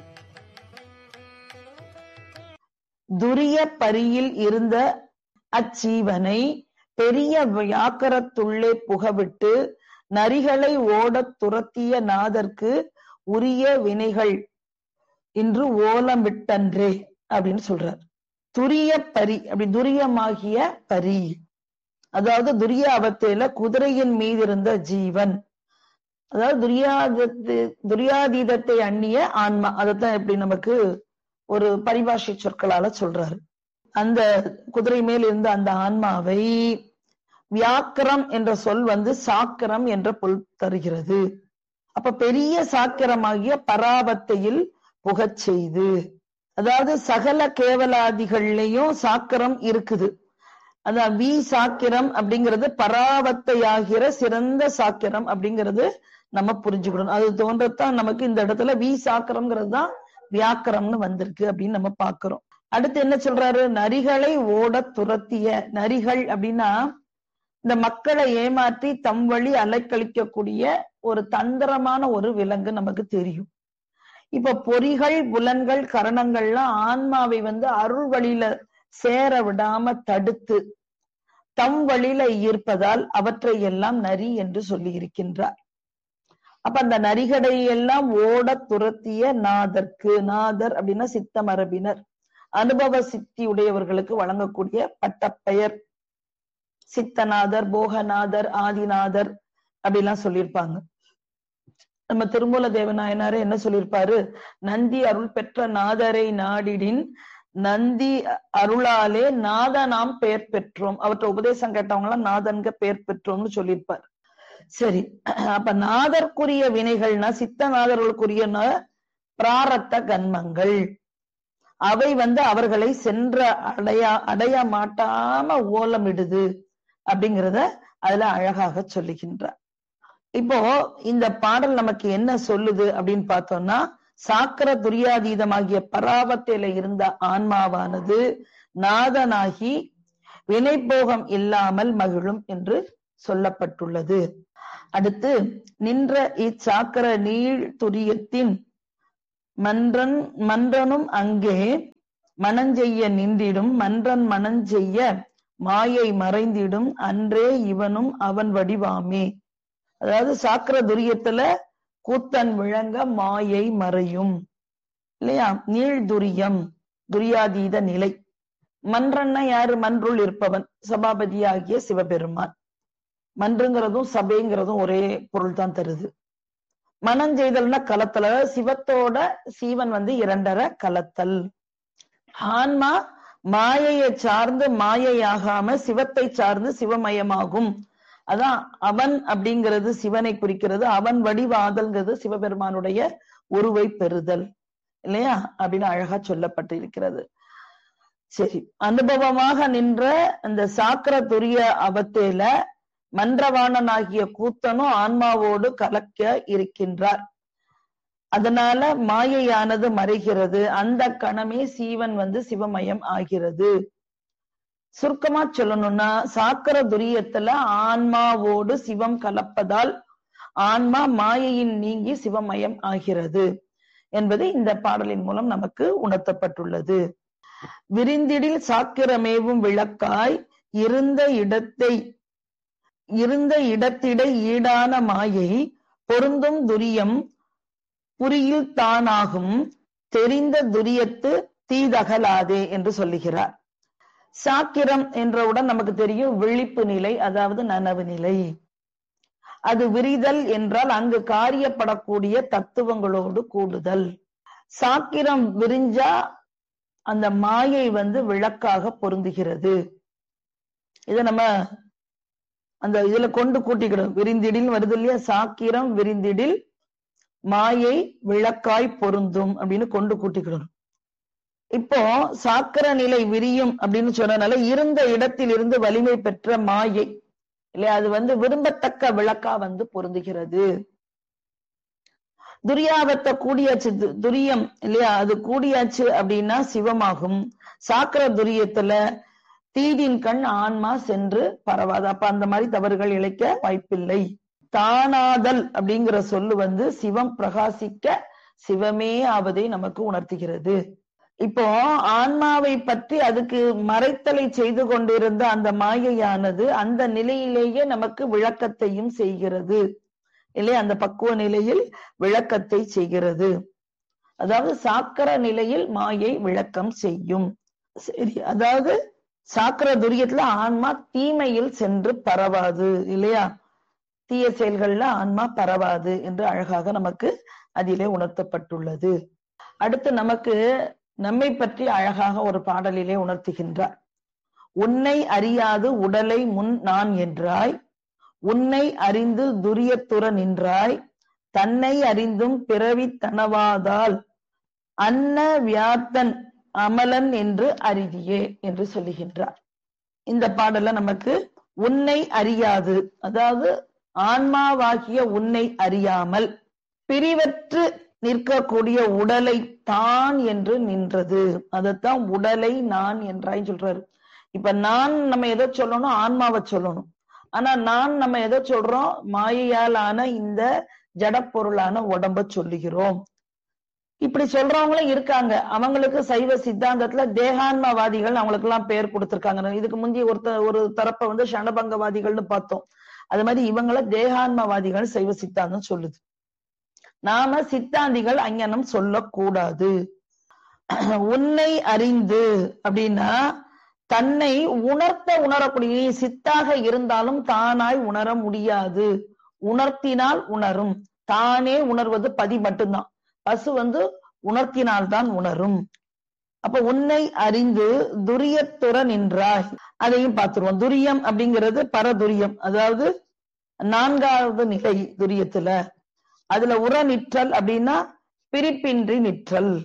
துரிய பரியில் இருந்த அச்சீவனை பெரிய வியாக்கரத்துள்ளே புகவிட்டு நரிகளை ஓடத் துரத்திய நாதற்கு உரிய வினைகள் இன்று ஓலமிட்டன்றே அப்படின்னு சொல்றார் துரிய பரி அப்படி துரியமாகிய பரி அதாவது துரிய அவத்தையில குதிரையின் மீது இருந்த ஜீவன் அதாவது துரியாதத்து துரியாதீதத்தை அந்நிய ஆன்மா அதைத்தான் எப்படி நமக்கு ஒரு பரிபாஷை சொற்களால சொல்றாரு அந்த குதிரை மேல் இருந்த அந்த ஆன்மாவை வியாக்கரம் என்ற சொல் வந்து சாக்கரம் என்ற பொல் தருகிறது அப்ப பெரிய சாக்கிரமாகிய பராபத்தையில் புகச் செய்து அதாவது சகல கேவலாதிகள்லயும் சாக்கிரம் இருக்குது அதான் வி சாக்கிரம் அப்படிங்கிறது பராவத்தையாகிற சிறந்த சாக்கிரம் அப்படிங்கிறது நம்ம புரிஞ்சுக்கணும் அது தோன்றத்தான் நமக்கு இந்த இடத்துல வி சாக்கிரம்ங்கிறது தான் வியாக்கரம்னு வந்திருக்கு அப்படின்னு நம்ம பாக்குறோம் அடுத்து என்ன சொல்றாரு நரிகளை ஓட துரத்திய நரிகள் அப்படின்னா இந்த மக்களை ஏமாற்றி தம் வழி அலைக்கழிக்கக்கூடிய ஒரு தந்திரமான ஒரு விலங்கு நமக்கு தெரியும் இப்ப பொறிகள் புலன்கள் கரணங்கள்லாம் ஆன்மாவை வந்து அருள் வழியில சேர விடாம தடுத்து தம் வழியில ஈர்ப்பதால் அவற்றை எல்லாம் நரி என்று சொல்லி இருக்கின்றார் அப்ப அந்த நரிகடை எல்லாம் ஓட துரத்திய நாதர்க்கு நாதர் அப்படின்னா சித்த மரபினர் அனுபவ சித்தி உடையவர்களுக்கு வழங்கக்கூடிய பட்டப்பெயர் சித்தநாதர் போகநாதர் ஆதிநாதர் அப்படிலாம் சொல்லியிருப்பாங்க நம்ம திருமூல தேவநாயனாரே என்ன சொல்லியிருப்பாரு நந்தி அருள் பெற்ற நாதரை நாடிடின் நந்தி அருளாலே நாத நாம் பெயர் பெற்றோம் அவற்றை உபதேசம் கேட்டவங்க எல்லாம் நாதன்க பெயர் பெற்றோம்னு சொல்லியிருப்பார் சரி அப்ப நாதற்குரிய வினைகள்னா சித்த நாதர்களுக்குரிய பிராரத்த கன்மங்கள் அவை வந்து அவர்களை சென்ற அடைய அடைய மாட்டாம ஓலமிடுது அப்படிங்கிறத அதுல அழகாக சொல்லுகின்றார் இப்போ இந்த பாடல் நமக்கு என்ன சொல்லுது அப்படின்னு பார்த்தோம்னா சாக்கர துரியாதீதமாகிய பராபத்தில இருந்த ஆன்மாவானது நாதனாகி வினைப்போகம் இல்லாமல் மகிழும் என்று சொல்லப்பட்டுள்ளது அடுத்து நின்ற இச்சாக்கர நீள் துரியத்தின் மன்றன் மன்றனும் அங்கே மனஞ்செய்ய நின்றிடும் மன்றன் மனஞ்செய்ய மாயை மறைந்திடும் அன்றே இவனும் அவன் வடிவாமே அதாவது சாக்கர துரியத்துல கூத்தன் விளங்க மாயை மறையும் இல்லையா நீள் துரியம் துரியாதீத நிலை மன்றன்னா யாரு மன்றுள் இருப்பவன் சபாபதியாகிய சிவபெருமான் மன்றுங்கிறதும் சபைங்கிறதும் ஒரே பொருள் தான் தருது மனஞ்செய்தல்னா கலத்தல் அதாவது சிவத்தோட சீவன் வந்து இரண்டரை கலத்தல் ஆன்மா மாயையை சார்ந்து மாயையாகாம சிவத்தை சார்ந்து சிவமயமாகும் அதான் அவன் அப்படிங்கிறது சிவனை குறிக்கிறது அவன் வடிவாதல்ங்கிறது சிவபெருமானுடைய உருவை பெறுதல் இல்லையா அப்படின்னு அழகா சொல்லப்பட்டு இருக்கிறது சரி அனுபவமாக நின்ற அந்த சாக்கர துரிய அவத்தேல மன்றவாணனாகிய கூத்தனும் ஆன்மாவோடு கலக்க இருக்கின்றார் அதனால மாயையானது மறைகிறது அந்த கணமே சீவன் வந்து சிவமயம் ஆகிறது சுருக்கமா சொல்லணும்னா சாக்கர துரியத்துல ஆன்மாவோடு சிவம் கலப்பதால் ஆன்மா மாயையின் நீங்கி சிவமயம் ஆகிறது என்பது இந்த பாடலின் மூலம் நமக்கு உணர்த்தப்பட்டுள்ளது விரிந்திடில் சாக்கிரமேவும் விளக்காய் இருந்த இடத்தை இருந்த இடத்திடை ஈடான மாயை பொருந்தும் துரியம் புரியில் தானாகும் தெரிந்த துரியத்து தீதகலாதே என்று சொல்லுகிறார் சாக்கிரம் என்றவுடன் நமக்கு தெரியும் விழிப்பு நிலை அதாவது நனவு நிலை அது விரிதல் என்றால் அங்கு காரியப்படக்கூடிய தத்துவங்களோடு கூடுதல் சாக்கிரம் விரிஞ்சா அந்த மாயை வந்து விளக்காக பொருந்துகிறது இத நம்ம அந்த இதுல கொண்டு கூட்டிக்கிடும் விரிந்திடில் வருது இல்லையா சாக்கிரம் விரிந்திடில் மாயை விளக்காய் பொருந்தும் அப்படின்னு கொண்டு கூட்டிக்கிடணும் இப்போ சாக்கர நிலை விரியும் அப்படின்னு சொன்னனால இருந்த இடத்தில் இருந்து வலிமை பெற்ற மாயை இல்லையா அது வந்து விரும்பத்தக்க விளக்கா வந்து பொருந்துகிறது துரியாவத்தை கூடியாச்சு து- துரியம் இல்லையா அது கூடியாச்சு அப்படின்னா சிவமாகும் சாக்கர துரியத்துல தீதின் கண் ஆன்மா சென்று பரவாது அப்ப அந்த மாதிரி தவறுகள் இழைக்க வாய்ப்பில்லை தானாதல் அப்படிங்கிற சொல்லு வந்து சிவம் பிரகாசிக்க சிவமே ஆவதை நமக்கு உணர்த்துகிறது இப்போ ஆன்மாவை பற்றி அதுக்கு மறைத்தலை செய்து கொண்டிருந்த அந்த மாயையானது அந்த நிலையிலேயே நமக்கு விளக்கத்தையும் செய்கிறது இல்லையா அந்த பக்குவ நிலையில் விளக்கத்தை செய்கிறது அதாவது சாக்கர நிலையில் மாயை விளக்கம் செய்யும் சரி அதாவது சாக்கர துரியத்துல ஆன்மா தீமையில் சென்று பரவாது இல்லையா தீய செயல்கள்ல ஆன்மா பரவாது என்று அழகாக நமக்கு அதிலே உணர்த்தப்பட்டுள்ளது அடுத்து நமக்கு நம்மை பற்றி அழகாக ஒரு பாடலிலே உணர்த்துகின்றார் உன்னை அறியாது உடலை முன் நான் என்றாய் உன்னை அறிந்து துரியத்துற நின்றாய் தன்னை அறிந்தும் பிறவி தனவாதால் அன்ன வியாத்தன் அமலன் என்று அறிதியே என்று சொல்லுகின்றார் இந்த பாடல்ல நமக்கு உன்னை அறியாது அதாவது ஆன்மாவாகிய உன்னை அறியாமல் பிரிவற்று நிற்கக்கூடிய உடலை தான் என்று நின்றது அதைத்தான் உடலை நான் என்றாய் சொல்றாரு இப்ப நான் நம்ம எதை சொல்லணும் ஆன்மாவை சொல்லணும் ஆனா நான் நம்ம எதை சொல்றோம் மாயையால் ஆன இந்த ஜடப்பொருளான உடம்ப சொல்லுகிறோம் இப்படி சொல்றவங்களும் இருக்காங்க அவங்களுக்கு சைவ சித்தாந்தத்துல தேகான்மவாதிகள் அவங்களுக்கு எல்லாம் பேர் கொடுத்திருக்காங்க இதுக்கு முந்தைய ஒருத்த ஒரு தரப்பை வந்து ஷணபங்கவாதிகள்னு பார்த்தோம் அது மாதிரி இவங்கள தேகான்மவாதிகள் சைவ சித்தாந்தம் சொல்லுது நாம சித்தாந்திகள் அஞ்ஞானம் சொல்லக்கூடாது உன்னை அறிந்து அப்படின்னா தன்னை உணர்த்த உணரக்கூடிய நீ சித்தாக இருந்தாலும் தானாய் உணர முடியாது உணர்த்தினால் உணரும் தானே உணர்வது பதி மட்டும்தான் பசு வந்து உணர்த்தினால்தான் உணரும் அப்ப உன்னை அறிந்து துரியத்துற நின்றாய் அதையும் பார்த்துருவோம் துரியம் அப்படிங்கிறது பரதுரியம் அதாவது நான்காவது நிலை துரியத்துல அதுல உர நிற்றல் அப்படின்னா பிரிப்பின்றி நிற்றல்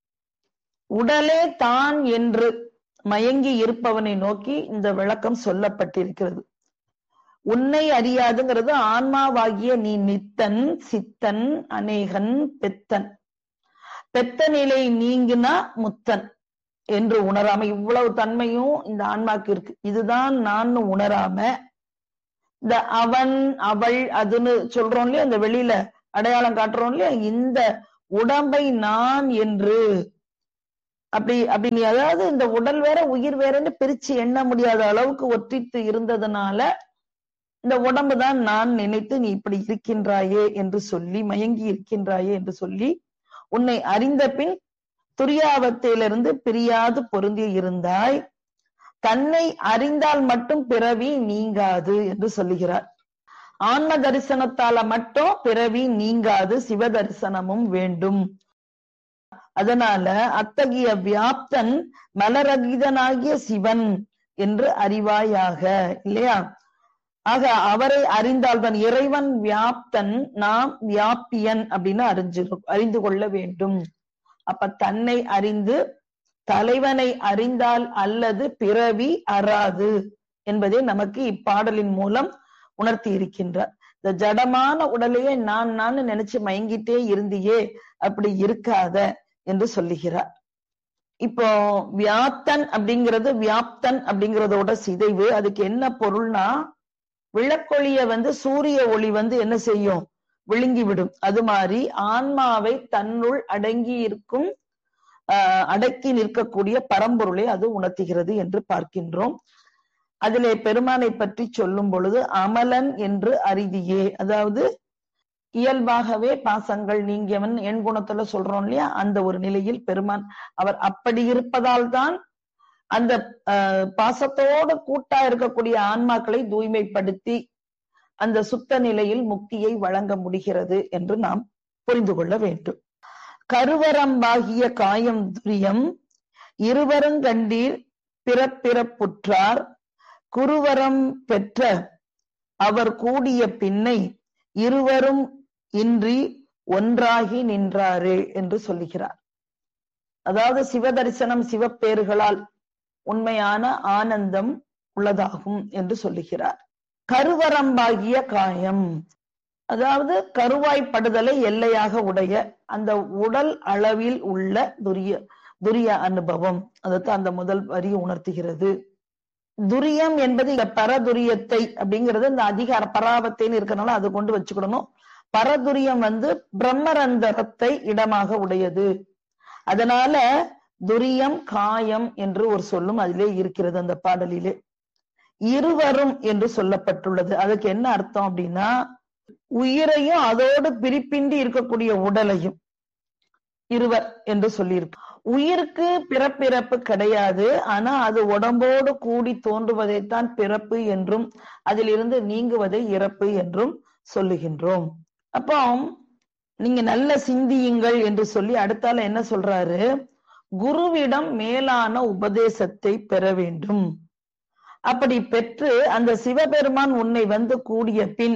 உடலே தான் என்று மயங்கி இருப்பவனை நோக்கி இந்த விளக்கம் சொல்லப்பட்டிருக்கிறது உன்னை அறியாதுங்கிறது ஆன்மாவாகிய நீ நித்தன் சித்தன் அநேகன் பெத்தன் பெத்த நிலை நீங்கினா முத்தன் என்று உணராம இவ்வளவு தன்மையும் இந்த ஆன்மாக்கு இருக்கு இதுதான் நான் உணராம இந்த அவன் அவள் அதுன்னு சொல்றோம் இல்லையா இந்த வெளியில அடையாளம் காட்டுறோம் இல்லையா இந்த உடம்பை நான் என்று அப்படி அப்படி நீ அதாவது இந்த உடல் வேற உயிர் வேறன்னு பிரிச்சு எண்ண முடியாத அளவுக்கு ஒற்றித்து இருந்ததுனால இந்த உடம்பு தான் நான் நினைத்து நீ இப்படி இருக்கின்றாயே என்று சொல்லி மயங்கி இருக்கின்றாயே என்று சொல்லி உன்னை அறிந்த பின் துரியாவத்திலிருந்து பிரியாது பொருந்தி இருந்தாய் தன்னை அறிந்தால் மட்டும் பிறவி நீங்காது என்று சொல்லுகிறார் ஆன்ம தரிசனத்தால மட்டும் பிறவி நீங்காது சிவ தரிசனமும் வேண்டும் அதனால அத்தகைய வியாப்தன் மலரகிதனாகிய சிவன் என்று அறிவாயாக இல்லையா ஆக அவரை அறிந்தால்தான் இறைவன் வியாப்தன் நாம் வியாப்பியன் அப்படின்னு அறிஞ்சு அறிந்து கொள்ள வேண்டும் அப்ப தன்னை அறிந்து தலைவனை அறிந்தால் அல்லது பிறவி அறாது என்பதை நமக்கு இப்பாடலின் மூலம் உணர்த்தி இருக்கின்றார் இந்த ஜடமான உடலையே நான் நான் நினைச்சு மயங்கிட்டே இருந்தியே அப்படி இருக்காத என்று சொல்லுகிறார் இப்போ வியாப்தன் அப்படிங்கிறது வியாப்தன் அப்படிங்கறதோட சிதைவு அதுக்கு என்ன பொருள்னா விளக்கொளிய வந்து சூரிய ஒளி வந்து என்ன செய்யும் விழுங்கி விடும் அது மாதிரி ஆன்மாவை தன்னுள் அடங்கி இருக்கும் ஆஹ் அடக்கி நிற்கக்கூடிய பரம்பொருளை அது உணர்த்துகிறது என்று பார்க்கின்றோம் அதிலே பெருமானை பற்றி சொல்லும் பொழுது அமலன் என்று அறிதியே அதாவது இயல்பாகவே பாசங்கள் நீங்கியவன் எண் குணத்துல சொல்றோம் இல்லையா அந்த ஒரு நிலையில் பெருமான் அவர் அப்படி இருப்பதால் தான் அந்த ஆஹ் பாசத்தோடு கூட்டா இருக்கக்கூடிய ஆன்மாக்களை தூய்மைப்படுத்தி அந்த சுத்த நிலையில் முக்தியை வழங்க முடிகிறது என்று நாம் புரிந்து கொள்ள வேண்டும் கருவரம்பாகிய காயம் துரியம் இருவரும் கண்டீர் பிறப்பிறப்புற்றார் குருவரம் பெற்ற அவர் கூடிய பின்னை இருவரும் இன்றி ஒன்றாகி நின்றாரே என்று சொல்லுகிறார் அதாவது சிவதரிசனம் சிவப்பேறுகளால் உண்மையான ஆனந்தம் உள்ளதாகும் என்று சொல்லுகிறார் கருவரம்பாகிய காயம் அதாவது கருவாய்ப்படுதலை எல்லையாக உடைய அந்த உடல் அளவில் உள்ள துரிய துரிய அனுபவம் அதைத்தான் அந்த முதல் வரி உணர்த்துகிறது துரியம் என்பது இங்க பரதுரியத்தை அப்படிங்கிறது இந்த அதிகார பராபத்தைன்னு இருக்கனால அது கொண்டு வச்சுக்கிடணும் பரதுரியம் வந்து பிரம்மரந்தரத்தை இடமாக உடையது அதனால துரியம் காயம் என்று ஒரு சொல்லும் அதிலே இருக்கிறது அந்த பாடலிலே இருவரும் என்று சொல்லப்பட்டுள்ளது அதுக்கு என்ன அர்த்தம் அப்படின்னா உயிரையும் அதோடு பிரிப்பின்றி இருக்கக்கூடிய உடலையும் இருவர் என்று சொல்லியிருக்கு உயிருக்கு பிறப்பிறப்பு கிடையாது ஆனா அது உடம்போடு கூடி தோன்றுவதைத்தான் பிறப்பு என்றும் அதிலிருந்து நீங்குவதை இறப்பு என்றும் சொல்லுகின்றோம் அப்போ நீங்க நல்ல சிந்தியுங்கள் என்று சொல்லி அடுத்தால என்ன சொல்றாரு குருவிடம் மேலான உபதேசத்தை பெற வேண்டும் அப்படி பெற்று அந்த சிவபெருமான் உன்னை வந்து கூடிய பின்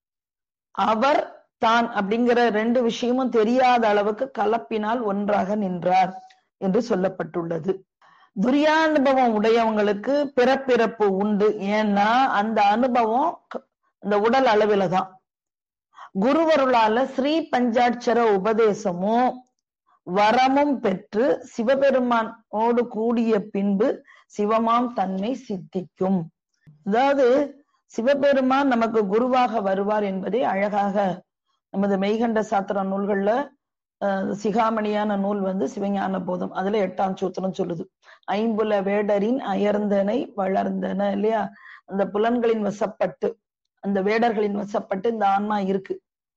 அவர் தான் அப்படிங்கிற ரெண்டு விஷயமும் தெரியாத அளவுக்கு கலப்பினால் ஒன்றாக நின்றார் என்று சொல்லப்பட்டுள்ளது துரியானுபவம் உடையவங்களுக்கு பிறப்பிறப்பு உண்டு ஏன்னா அந்த அனுபவம் அந்த உடல் அளவில தான் குருவருளால ஸ்ரீ பஞ்சாட்சர உபதேசமும் வரமும் பெற்று சிவபெருமானோடு கூடிய பின்பு சிவமாம் தன்மை சித்திக்கும் அதாவது சிவபெருமான் நமக்கு குருவாக வருவார் என்பதை அழகாக நமது மெய்கண்ட சாத்திர நூல்கள்ல சிகாமணியான நூல் வந்து சிவஞான போதம் அதுல எட்டாம் சூத்திரம் சொல்லுது ஐம்புல வேடரின் அயர்ந்தனை வளர்ந்தன இல்லையா அந்த புலன்களின் வசப்பட்டு அந்த வேடர்களின் வசப்பட்டு இந்த ஆன்மா இருக்கு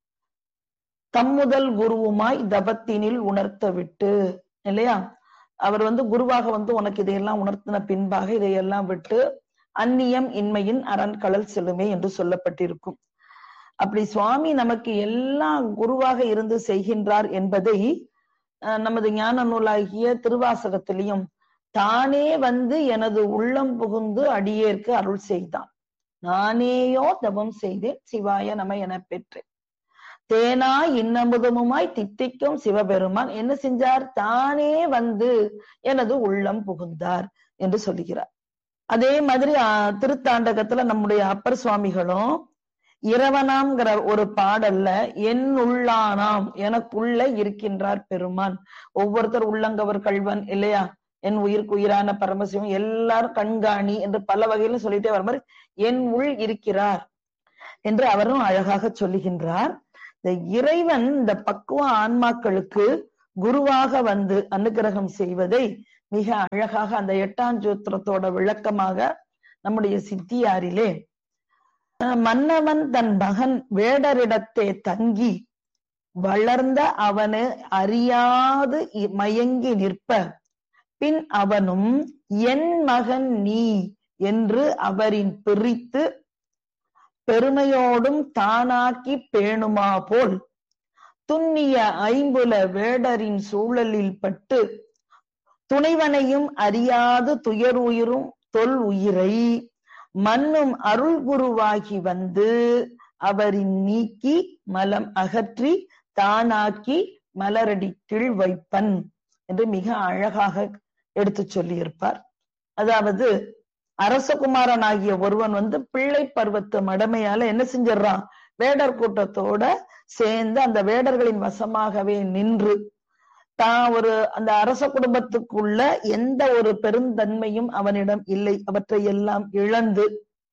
தம்முதல் குருவுமாய் தபத்தினில் உணர்த்த விட்டு இல்லையா அவர் வந்து குருவாக வந்து உனக்கு இதையெல்லாம் உணர்த்தின பின்பாக இதையெல்லாம் விட்டு அந்நியம் இன்மையின் அரண்கடல் செல்லுமே என்று சொல்லப்பட்டிருக்கும் அப்படி சுவாமி நமக்கு எல்லாம் குருவாக இருந்து செய்கின்றார் என்பதை நமது ஞான நூலாகிய திருவாசகத்திலையும் தானே வந்து எனது உள்ளம் புகுந்து அடியேற்கு அருள் செய்தான் நானேயோ தவம் செய்தேன் சிவாய நம என பெற்றேன் தேனாய் இன்னமுதமுமாய் தித்திக்கும் சிவபெருமான் என்ன செஞ்சார் தானே வந்து எனது உள்ளம் புகுந்தார் என்று சொல்லுகிறார் அதே மாதிரி திருத்தாண்டகத்துல நம்முடைய அப்பர் சுவாமிகளும் இரவனாம்ங்கிற ஒரு பாடல்ல என் உள்ளானாம் எனக்குள்ள இருக்கின்றார் பெருமான் ஒவ்வொருத்தர் உள்ளங்கவர் கல்வன் இல்லையா என் உயிருக்கு உயிரான பரமசிவம் எல்லாரும் கண்காணி என்று பல வகையிலும் சொல்லிட்டே வர மாதிரி என் உள் இருக்கிறார் என்று அவரும் அழகாக சொல்லுகின்றார் இந்த இறைவன் இந்த பக்குவ ஆன்மாக்களுக்கு குருவாக வந்து அனுகிரகம் செய்வதை மிக அழகாக அந்த எட்டாம் சூத்திரத்தோட விளக்கமாக நம்முடைய சித்தியாரிலே அஹ், மன்னவன் தன் மகன் வேடரிடத்தே தங்கி வளர்ந்த அவனு அறியாது இ- மயங்கி நிற்ப பின் அவனும் என் மகன் நீ என்று அவரின் பிரித்து பெருமையோடும் தானாக்கி பேணுமா போல் துண்ணிய ஐம்புல வேடரின் சூழலில் பட்டு துணைவனையும் அறியாது துயருயிரும் தொல் உயிரை மன்னும் அருள் குருவாகி வந்து அவரின் நீக்கி மலம் அகற்றி தானாக்கி மலரடி கீழ் வைப்பன் என்று மிக அழகாக எடுத்து சொல்லியிருப்பார் அதாவது அரசகுமாரன் ஆகிய ஒருவன் வந்து பிள்ளை பருவத்து மடமையால என்ன செஞ்சிடறான் வேடர் கூட்டத்தோட சேர்ந்து அந்த வேடர்களின் வசமாகவே நின்று தான் ஒரு அந்த அரச குடும்பத்துக்குள்ள எந்த ஒரு பெருந்தன்மையும் அவனிடம் இல்லை அவற்றை எல்லாம் இழந்து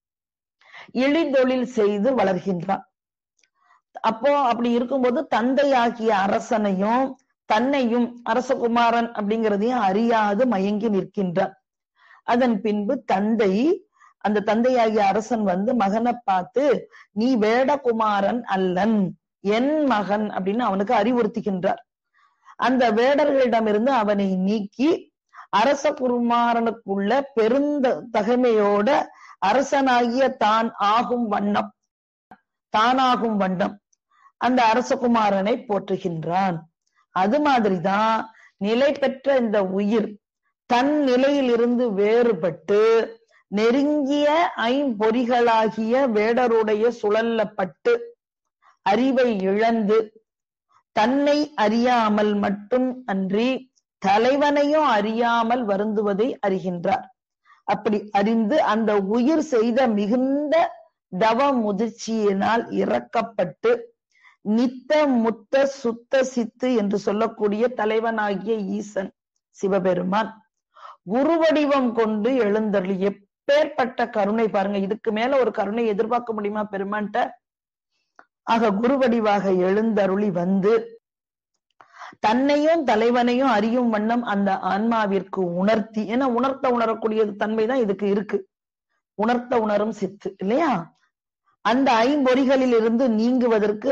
இழிதொழில் செய்து வளர்கின்றான் அப்போ அப்படி இருக்கும்போது தந்தையாகிய அரசனையும் தன்னையும் அரசகுமாரன் அப்படிங்கிறதையும் அறியாது மயங்கி நிற்கின்றான் அதன் பின்பு தந்தை அந்த தந்தையாகிய அரசன் வந்து மகனை பார்த்து நீ வேடகுமாரன் அல்லன் என் மகன் அப்படின்னு அவனுக்கு அறிவுறுத்துகின்றார் அந்த வேடர்களிடமிருந்து அவனை நீக்கி அரச குமாரனுக்குள்ள பெருந்த தகைமையோட அரசனாகிய தான் ஆகும் வண்ணம் தானாகும் வண்ணம் அந்த அரசகுமாரனை போற்றுகின்றான் அது மாதிரிதான் நிலை பெற்ற இந்த உயிர் தன் நிலையிலிருந்து வேறுபட்டு நெருங்கிய ஐம்பொறிகளாகிய வேடருடைய சுழல்லப்பட்டு அறிவை இழந்து தன்னை அறியாமல் மட்டும் அன்றி தலைவனையும் அறியாமல் வருந்துவதை அறிகின்றார் அப்படி அறிந்து அந்த உயிர் செய்த மிகுந்த தவ முதிர்ச்சியினால் இறக்கப்பட்டு நித்த முத்த சுத்த சித்து என்று சொல்லக்கூடிய தலைவனாகிய ஈசன் சிவபெருமான் குரு வடிவம் கொண்டு எழுந்தருளி எப்பேற்பட்ட கருணை பாருங்க இதுக்கு மேல ஒரு கருணை எதிர்பார்க்க முடியுமா பெருமான்ட்ட ஆக குரு வடிவாக எழுந்தருளி வந்து தன்னையும் தலைவனையும் அறியும் வண்ணம் அந்த ஆன்மாவிற்கு உணர்த்தி ஏன்னா உணர்த்த உணரக்கூடிய தன்மைதான் இதுக்கு இருக்கு உணர்த்த உணரும் சித்து இல்லையா அந்த ஐம்பொறிகளில் இருந்து நீங்குவதற்கு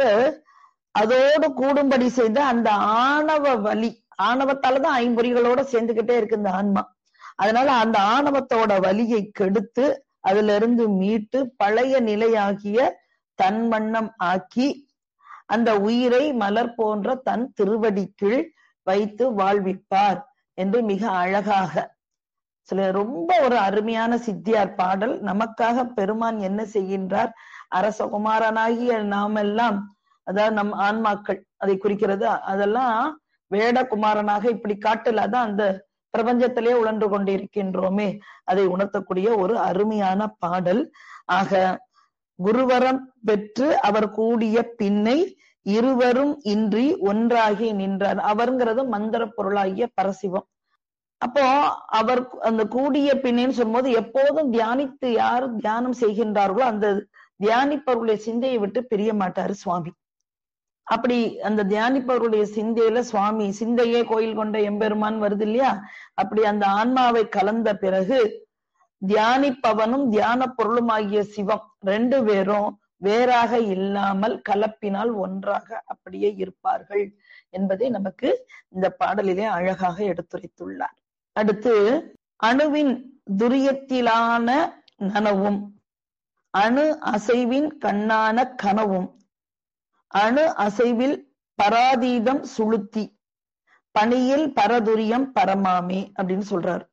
அதோடு கூடும்படி செய்த அந்த ஆணவ வலி ஆணவத்தாலதான் ஐம்பொறிகளோட சேர்ந்துகிட்டே இருக்கு இந்த ஆன்மா அதனால அந்த ஆணவத்தோட வலியை கெடுத்து அதுல இருந்து மீட்டு பழைய நிலையாகிய தன் வண்ணம் ஆக்கி அந்த உயிரை மலர் போன்ற தன் திருவடிக்குள் வைத்து வாழ்விப்பார் என்று மிக அழகாக சில ரொம்ப ஒரு அருமையான சித்தியார் பாடல் நமக்காக பெருமான் என்ன செய்கின்றார் அரசகுமாரனாகிய நாமெல்லாம் அதாவது நம் ஆன்மாக்கள் அதை குறிக்கிறது அதெல்லாம் வேடகுமாரனாக இப்படி காட்டல அதான் அந்த பிரபஞ்சத்திலே உழன்று கொண்டிருக்கின்றோமே அதை உணர்த்தக்கூடிய ஒரு அருமையான பாடல் ஆக குருவரம் பெற்று அவர் கூடிய பின்னை இருவரும் இன்றி ஒன்றாகி நின்றார் அவருங்கிறது மந்திர பொருளாகிய பரசிவம் அப்போ அவர் அந்த கூடிய பின்னேன்னு சொல்லும்போது எப்போதும் தியானித்து யார் தியானம் செய்கின்றார்களோ அந்த தியானிப்பவர்களுடைய சிந்தையை விட்டு பிரிய மாட்டாரு சுவாமி அப்படி அந்த தியானிப்பவருடைய சிந்தையில சுவாமி சிந்தையே கோயில் கொண்ட எம்பெருமான் வருது இல்லையா அப்படி அந்த ஆன்மாவை கலந்த பிறகு தியானிப்பவனும் தியான பொருளுமாகிய சிவம் ரெண்டு பேரும் வேறாக இல்லாமல் கலப்பினால் ஒன்றாக அப்படியே இருப்பார்கள் என்பதை நமக்கு இந்த பாடலிலே அழகாக எடுத்துரைத்துள்ளார் அடுத்து அணுவின் துரியத்திலான நனவும் அணு அசைவின் கண்ணான கனவும் அணு அசைவில் பராதீதம் சுளுத்தி பணியில் பரதுரியம் பரமாமே அப்படின்னு சொல்றாரு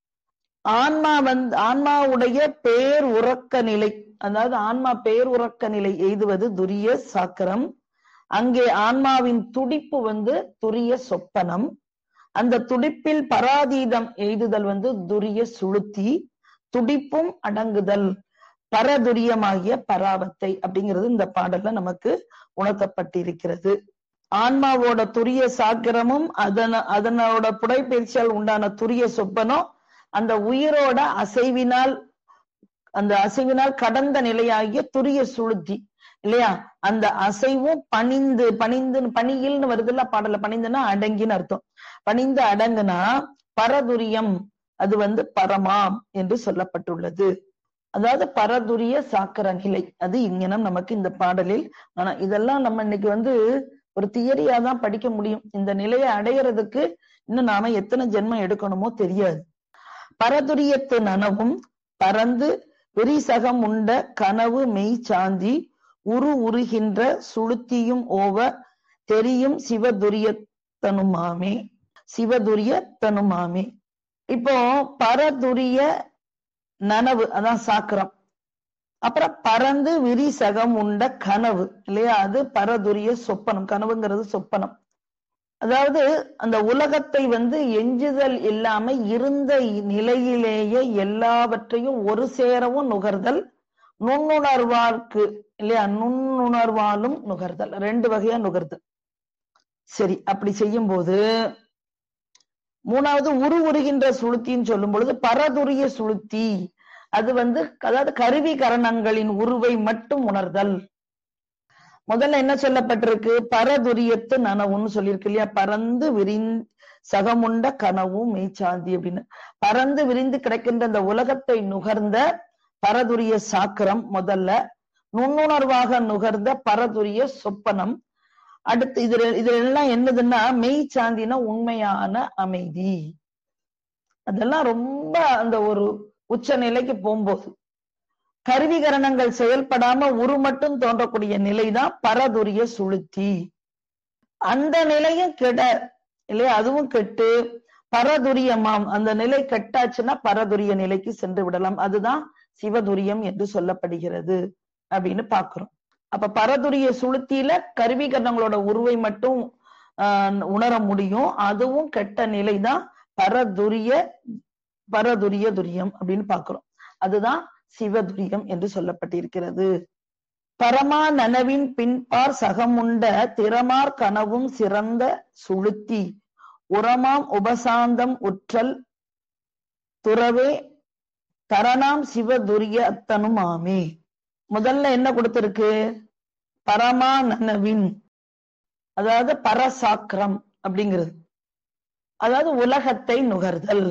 ஆன்மா வந்து ஆன்மாவுடைய பேர் உறக்க நிலை அதாவது ஆன்மா பேர் உறக்க நிலை எய்துவது துரிய சாக்கரம் அங்கே ஆன்மாவின் துடிப்பு வந்து துரிய சொப்பனம் அந்த துடிப்பில் பராதீதம் எய்துதல் வந்து துரிய சுளுத்தி துடிப்பும் அடங்குதல் பரதுரியமாகிய பராவத்தை அப்படிங்கிறது இந்த பாடல்ல நமக்கு உணர்த்தப்பட்டிருக்கிறது ஆன்மாவோட துரிய சாக்கிரமும் அதன அதனோட புடைப்பயிற்சியால் உண்டான துரிய சொப்பனம் அந்த உயிரோட அசைவினால் அந்த அசைவினால் கடந்த நிலையாகிய துரிய சுளுத்தி இல்லையா அந்த அசைவும் பணிந்து பணிந்து பணியில்னு வருதுல்ல பாடல பணிந்துன்னா அடங்கின்னு அர்த்தம் பணிந்து அடங்குனா பரதுரியம் அது வந்து பரமாம் என்று சொல்லப்பட்டுள்ளது அதாவது பரதுரிய சாக்கர நிலை அது இங்கனம் நமக்கு இந்த பாடலில் ஆனா இதெல்லாம் நம்ம இன்னைக்கு வந்து ஒரு தியரியா தான் படிக்க முடியும் இந்த நிலையை அடையிறதுக்கு இன்னும் நாம எத்தனை ஜென்மம் எடுக்கணுமோ தெரியாது பரதுரியத்து நனவும் பறந்து விரிசகம் உண்ட கனவு மெய் சாந்தி உரு உருகின்ற சுளுத்தியும் ஓவ தெரியும் சிவதுரியத்தனுமாமே சிவதுரியத்தனுமாமே இப்போ பரதுரிய நனவு அதான் சாக்கிரம் அப்புறம் பறந்து விரிசகம் உண்ட கனவு இல்லையா அது பரதுரிய சொப்பனம் கனவுங்கிறது சொப்பனம் அதாவது அந்த உலகத்தை வந்து எஞ்சுதல் இல்லாம இருந்த நிலையிலேயே எல்லாவற்றையும் ஒரு சேரவும் நுகர்தல் நுண்ணுணர்வார்க்கு இல்லையா நுண்ணுணர்வாலும் நுகர்தல் ரெண்டு வகையா நுகர்தல் சரி அப்படி செய்யும் போது மூணாவது உரு உருகின்ற சுளுத்தின்னு சொல்லும் பொழுது பரதுரிய சுளுத்தி அது வந்து அதாவது கருவி கரணங்களின் உருவை மட்டும் உணர்தல் முதல்ல என்ன சொல்லப்பட்டிருக்கு பரதுரியத்து நனவுன்னு சொல்லியிருக்கு இல்லையா பறந்து விரிந் சகமுண்ட கனவும் மெய்ச்சாந்தி அப்படின்னு பறந்து விரிந்து கிடக்கின்ற அந்த உலகத்தை நுகர்ந்த பரதுரிய சாக்கிரம் முதல்ல நுண்ணுணர்வாக நுகர்ந்த பரதுரிய சொப்பனம் அடுத்து இதுல இதுல எல்லாம் என்னதுன்னா மெய் சாந்தினா உண்மையான அமைதி அதெல்லாம் ரொம்ப அந்த ஒரு உச்ச நிலைக்கு போகும்போது கருவிகரணங்கள் செயல்படாம உரு மட்டும் தோன்றக்கூடிய நிலைதான் பரதுரிய சுளுத்தி அந்த நிலையும் கெட இல்லையா அதுவும் கெட்டு பரதுரியமாம் அந்த நிலை கெட்டாச்சுன்னா பரதுரிய நிலைக்கு சென்று விடலாம் அதுதான் சிவதுரியம் என்று சொல்லப்படுகிறது அப்படின்னு பாக்குறோம் அப்ப பரதுரிய சுளுத்தியில கருவிகரணங்களோட உருவை மட்டும் ஆஹ் உணர முடியும் அதுவும் கெட்ட நிலைதான் பரதுரிய பரதுரிய துரியம் அப்படின்னு பாக்குறோம் அதுதான் சிவதுரியம் என்று சொல்லப்பட்டிருக்கிறது பரமா நனவின் பின்பார் சகமுண்ட திறமார் கனவும் சிறந்த சுளுத்தி உரமாம் உபசாந்தம் உற்றல் துறவே தரணாம் சிவதுரிய அத்தனும் ஆமே முதல்ல என்ன கொடுத்திருக்கு பரமா நனவின் அதாவது பரசாக்கிரம் அப்படிங்கிறது அதாவது உலகத்தை நுகர்தல்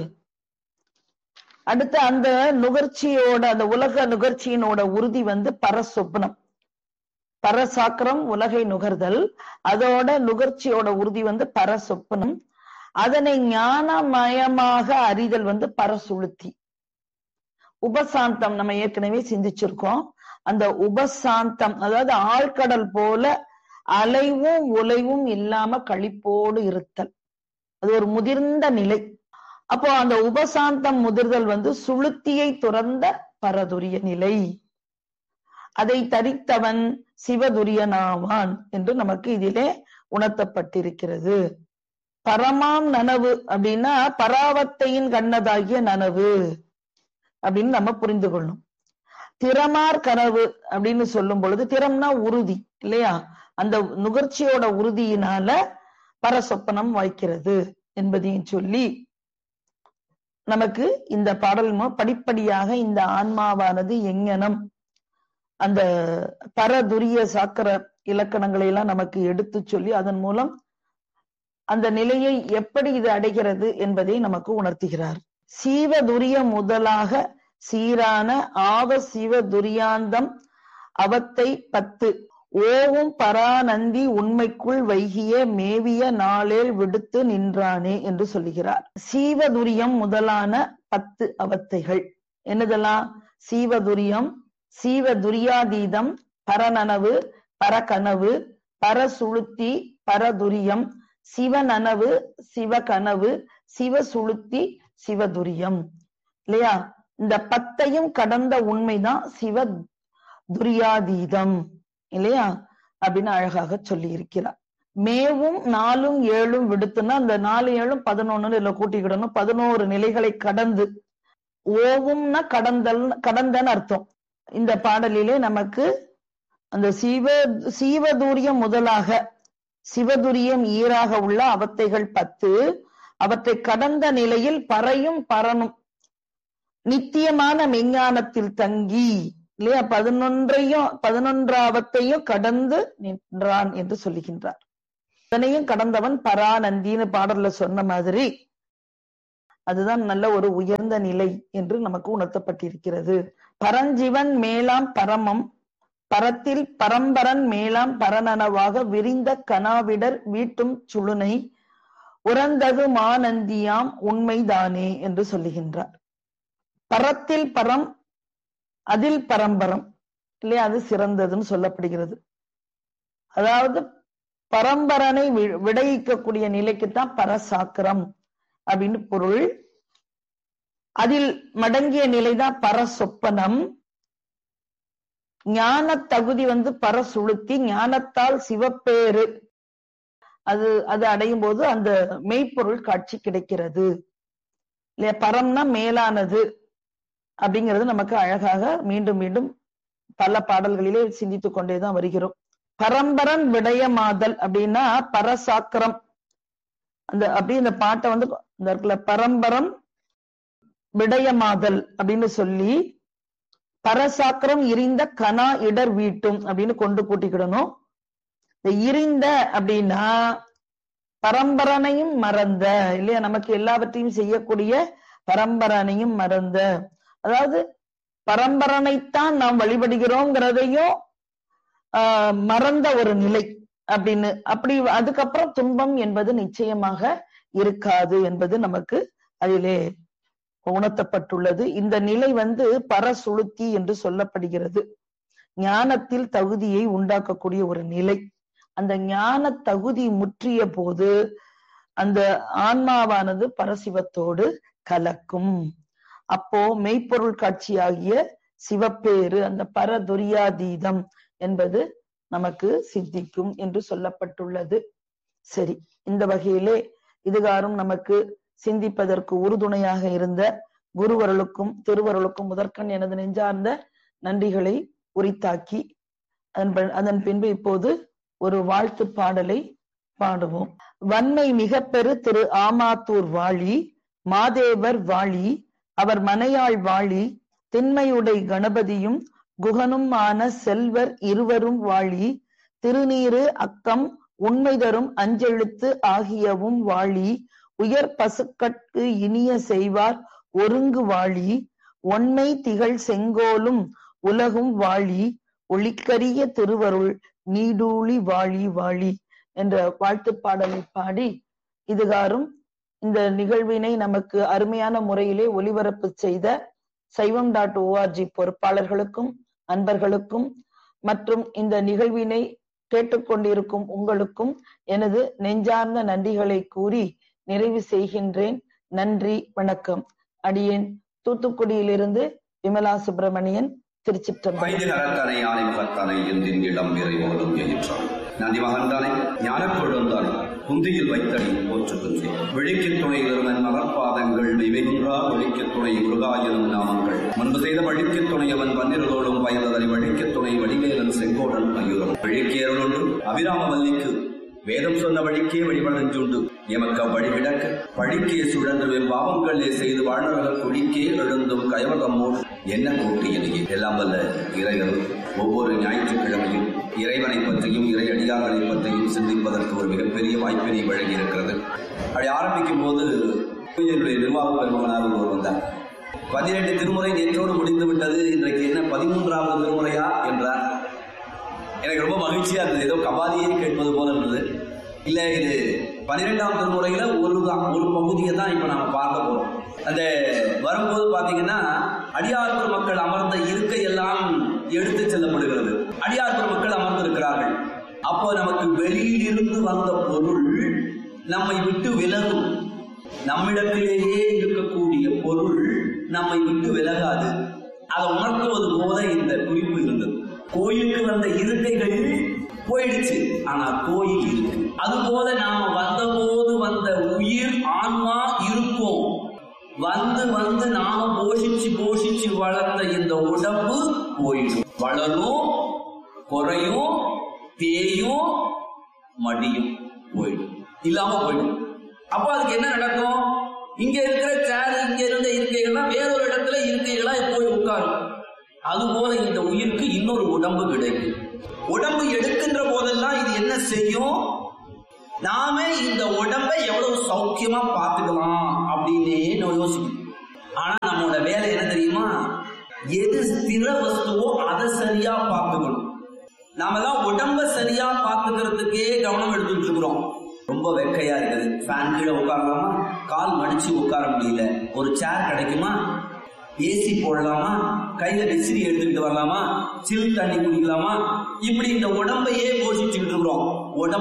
அடுத்து அந்த நுகர்ச்சியோட அந்த உலக நுகர்ச்சியினோட உறுதி வந்து பரசொப்னம் பரசாக்கிரம் உலகை நுகர்தல் அதோட நுகர்ச்சியோட உறுதி வந்து பரசொப்பனம் அதனை ஞானமயமாக அறிதல் வந்து பரசுளுத்தி உபசாந்தம் நம்ம ஏற்கனவே சிந்திச்சிருக்கோம் அந்த உபசாந்தம் அதாவது ஆழ்கடல் போல அலைவும் உலைவும் இல்லாம கழிப்போடு இருத்தல் அது ஒரு முதிர்ந்த நிலை அப்போ அந்த உபசாந்தம் முதிர்தல் வந்து சுளுத்தியை துறந்த பரதுரிய நிலை அதை தரித்தவன் சிவதுரியனாவான் என்று நமக்கு இதிலே உணர்த்தப்பட்டிருக்கிறது பரமாம் நனவு அப்படின்னா பராவத்தையின் கண்ணதாகிய நனவு அப்படின்னு நம்ம புரிந்து கொள்ளும் திறமார் கனவு அப்படின்னு சொல்லும் பொழுது திறம்னா உறுதி இல்லையா அந்த நுகர்ச்சியோட உறுதியினால பரசொப்பனம் வாய்க்கிறது என்பதையும் சொல்லி நமக்கு இந்த பாடல் மூலம் படிப்படியாக இந்த ஆன்மாவானது எங்கனம் அந்த பரதுரிய சாக்கர இலக்கணங்களை எல்லாம் நமக்கு எடுத்து சொல்லி அதன் மூலம் அந்த நிலையை எப்படி இது அடைகிறது என்பதை நமக்கு உணர்த்துகிறார் சீவதுரிய முதலாக சீரான ஆவ சிவ துரியாந்தம் அவத்தை பத்து ஓவும் பரானந்தி உண்மைக்குள் வைகிய மேவிய நாளேல் விடுத்து நின்றானே என்று சொல்லுகிறார் சீவதுரியம் முதலான பத்து அவத்தைகள் என்னதெல்லாம் சீவதுரியம் சீவதுரியாதீதம் பரநனவு பரகனவு பரசுளுத்தி பரதுரியம் சிவநனவு சிவகனவு சிவசுளுத்தி சிவதுரியம் இல்லையா இந்த பத்தையும் கடந்த உண்மைதான் சிவ துரியாதீதம் இல்லையா அப்படின்னு அழகாக சொல்லி இருக்கிறார் மேவும் நாலும் ஏழும் விடுத்துன்னா அந்த நாலு ஏழும் பதினொன்னு இதுல கூட்டிக்கிடணும் பதினோரு நிலைகளை கடந்து ஓவும்னா கடந்தல் கடந்தன்னு அர்த்தம் இந்த பாடலிலே நமக்கு அந்த சிவ சீவதூரியம் முதலாக சிவதுரியம் ஈராக உள்ள அவத்தைகள் பத்து அவற்றை கடந்த நிலையில் பறையும் பரனும் நித்தியமான மெஞ்ஞானத்தில் தங்கி இல்லையா பதினொன்றையும் பதினொன்றாவத்தையும் கடந்து நின்றான் என்று சொல்லுகின்றார் அதனையும் கடந்தவன் பரானந்தின்னு பாடல்ல சொன்ன மாதிரி அதுதான் நல்ல ஒரு உயர்ந்த நிலை என்று நமக்கு உணர்த்தப்பட்டிருக்கிறது பரஞ்சிவன் மேலாம் பரமம் பரத்தில் பரம்பரன் மேலாம் பரநனவாக விரிந்த கனாவிடர் வீட்டும் சுளுனை உறந்தகு மானந்தியாம் உண்மைதானே என்று சொல்லுகின்றார் பரத்தில் பரம் அதில் பரம்பரம் இல்லையா அது சிறந்ததுன்னு சொல்லப்படுகிறது அதாவது பரம்பரனை வி- விடையிக்கக்கூடிய நிலைக்குத்தான் பரசாக்கிரம் அப்படின்னு பொருள் அதில் மடங்கிய நிலைதான் பரசொப்பனம் ஞான தகுதி வந்து பரசுளுத்தி ஞானத்தால் சிவப்பேறு அது அது அடையும் போது அந்த மெய்ப்பொருள் காட்சி கிடைக்கிறது இல்லையா பரம்னா மேலானது அப்படிங்கிறது நமக்கு அழகாக மீண்டும் மீண்டும் பல பாடல்களிலே சிந்தித்துக் கொண்டேதான் வருகிறோம் பரம்பரன் விடயமாதல் அப்படின்னா பரசாக்கிரம் அந்த அப்படி இந்த பாட்டை வந்து இந்த இருக்குல்ல பரம்பரம் விடயமாதல் அப்படின்னு சொல்லி பரசாக்கிரம் இரிந்த கனா இடர் வீட்டும் அப்படின்னு கொண்டு கூட்டிக்கிடணும் இந்த இரிந்த அப்படின்னா பரம்பரனையும் மறந்த இல்லையா நமக்கு எல்லாவற்றையும் செய்யக்கூடிய பரம்பரனையும் மறந்த அதாவது பரம்பரனைத்தான் நாம் வழிபடுகிறோங்கிறதையும் ஆஹ் மறந்த ஒரு நிலை அப்படின்னு அப்படி அதுக்கப்புறம் துன்பம் என்பது நிச்சயமாக இருக்காது என்பது நமக்கு அதிலே உணர்த்தப்பட்டுள்ளது இந்த நிலை வந்து பரசுளுத்தி என்று சொல்லப்படுகிறது ஞானத்தில் தகுதியை உண்டாக்கக்கூடிய ஒரு நிலை அந்த ஞான தகுதி முற்றிய போது அந்த ஆன்மாவானது பரசிவத்தோடு கலக்கும் அப்போ மெய்ப்பொருள் காட்சியாகிய சிவப்பேறு அந்த பரதுரியாதீதம் என்பது நமக்கு சித்திக்கும் என்று சொல்லப்பட்டுள்ளது சரி இந்த வகையிலே இதுகாரும் நமக்கு சிந்திப்பதற்கு உறுதுணையாக இருந்த குருவருளுக்கும் திருவருளுக்கும் முதற்கண் எனது நெஞ்சார்ந்த நன்றிகளை உரித்தாக்கி அதன் ப- அதன் பின்பு இப்போது ஒரு வாழ்த்து பாடலை பாடுவோம் வன்மை மிக பெரு திரு ஆமாத்தூர் வாழி மாதேவர் வாழி அவர் மனையாள் வாழி திண்மையுடை கணபதியும் குகனும் ஆன செல்வர் இருவரும் வாழி திருநீறு அக்கம் உண்மை தரும் அஞ்செழுத்து ஆகியவும் வாழி உயர் பசுக்கட்கு இனிய செய்வார் ஒருங்கு வாழி ஒன்மை திகழ் செங்கோலும் உலகும் வாழி ஒளிக்கரிய திருவருள் நீடூழி வாழி வாழி என்ற வாழ்த்துப் பாடலை பாடி இதுகாரும் இந்த நிகழ்வினை நமக்கு அருமையான முறையிலே ஒளிபரப்பு செய்த சைவம் டாட் ஓஆர்ஜி பொறுப்பாளர்களுக்கும் அன்பர்களுக்கும் மற்றும் இந்த நிகழ்வினை கேட்டுக்கொண்டிருக்கும் உங்களுக்கும் எனது நெஞ்சார்ந்த நன்றிகளை கூறி நிறைவு செய்கின்றேன் நன்றி வணக்கம் அடியேன் தூத்துக்குடியிலிருந்து விமலா சுப்பிரமணியன் திருச்சிற்றம்பலம் வைதிகரத்தனை யானை முகத்தனை எந்தின் இளம் இறைவோடும் எயிற்றான் நந்தி மகன்தானே ஞானக்கொழுந்தானே குந்தியில் வைத்தடி போற்றுகின்றேன் விழிக்கத் துணை இருமன் மலர்பாதங்கள் மெய்வெகுன்றா ஒழிக்கத் துணை முருகாயனும் நாமங்கள் முன்பு செய்த வழிக்கத் துணையவன் பன்னிரதோடும் பயந்ததனை வழிக்கத் துணை வடிவேலன் செங்கோடன் மயூரம் விழிக்கேறலொன்று அபிராமவல்லிக்கு வேதம் சொன்ன வழிக்கே வழிபடஞ்சுண்டு எமக்கு அவ்வழி விளக்க வழிக்கே சுழன்று பாவங்களே செய்து வாழ்நரக குழிக்கே எழுந்தும் கயவதம்மோடு என்ன கூட்டியனையே எல்லாம் வல்ல இறையர் ஒவ்வொரு ஞாயிற்றுக்கிழமையும் இறைவனை பற்றியும் இறை அடியார்களை பற்றியும் சிந்திப்பதற்கு ஒரு மிகப்பெரிய வாய்ப்பினை வழங்கி இருக்கிறது அப்படி ஆரம்பிக்கும் போது என்னுடைய நிர்வாக பெருமகனார் ஒருவர் வந்தார் பதினெட்டு திருமுறை நேற்றோடு முடிந்து விட்டது இன்றைக்கு என்ன பதிமூன்றாவது திருமுறையா என்றார் எனக்கு ரொம்ப மகிழ்ச்சியா இருந்தது ஏதோ கபாலியை கேட்பது போல இருந்தது இல்ல இது பன்னிரெண்டாம் திருமுறையில ஒரு தான் ஒரு பகுதியை தான் இப்ப நாம பார்க்க போறோம் அந்த வரும்போது பாத்தீங்கன்னா அடியார்புர் மக்கள் அமர்ந்த இருக்கை எல்லாம் எடுத்து செல்லப்படுகிறது அடியார்புர் மக்கள் அமர்ந்திருக்கிறார்கள் அப்போ நமக்கு வெளியிலிருந்து வந்த பொருள் நம்மை விட்டு விலகும் நம்மிடத்திலேயே இருக்கக்கூடிய பொருள் நம்மை விட்டு விலகாது அதை உணர்த்துவது போல இந்த குறிப்பு இருந்தது கோயிலுக்கு வந்த இருக்கைகள் போயிடுச்சு ஆனா கோயில் இருக்கு அதுபோல நாம வந்தபோது வந்த உயிர் ஆன்மா இருக்கும் வந்து வந்து நாம போஷிச்சு போஷிச்சு வளர்த்த இந்த உடம்பு போயிடும் வளரும் குறையும் தேயும் மடியும் போயிடும் இல்லாம போயிடும் அப்போ அதுக்கு என்ன நடக்கும் இங்க இருக்கிற சேர் இங்க இருந்த இருக்கைகள்லாம் வேறொரு இடத்துல இருக்கைகளா போய் உட்காரும் அதுபோல இந்த உயிருக்கு இன்னொரு உடம்பு கிடைக்கும் உடம்பு எடுக்கின்ற போதெல்லாம் இது என்ன செய்யும் நாம இந்த உடம்பை எவ்வளவு சௌக்கியமா பார்த்துக்கலாம் அப்படின்னு நம்ம யோசிக்கணும் ஆனா நம்மளோட வேலை என்ன தெரியுமா எது ஸ்திர வஸ்துவோ அதை சரியா பார்த்துக்கணும் நாம தான் உடம்ப சரியா பார்த்துக்கிறதுக்கே கவனம் எடுத்துட்டு இருக்கிறோம் ரொம்ப வெக்கையா இருக்குது ஃபேன் கீழே உட்காரலாமா கால் மடிச்சு உட்கார முடியல ஒரு சேர் கிடைக்குமா ஏசி போடலாமா கையில விசிறி எடுத்துக்கிட்டு வரலாமா சில் தண்ணி குடிக்கலாமா இப்படி இந்த உடம்பையே போஷிச்சுக்கிட்டு இருக்கிறோம் உடம்பு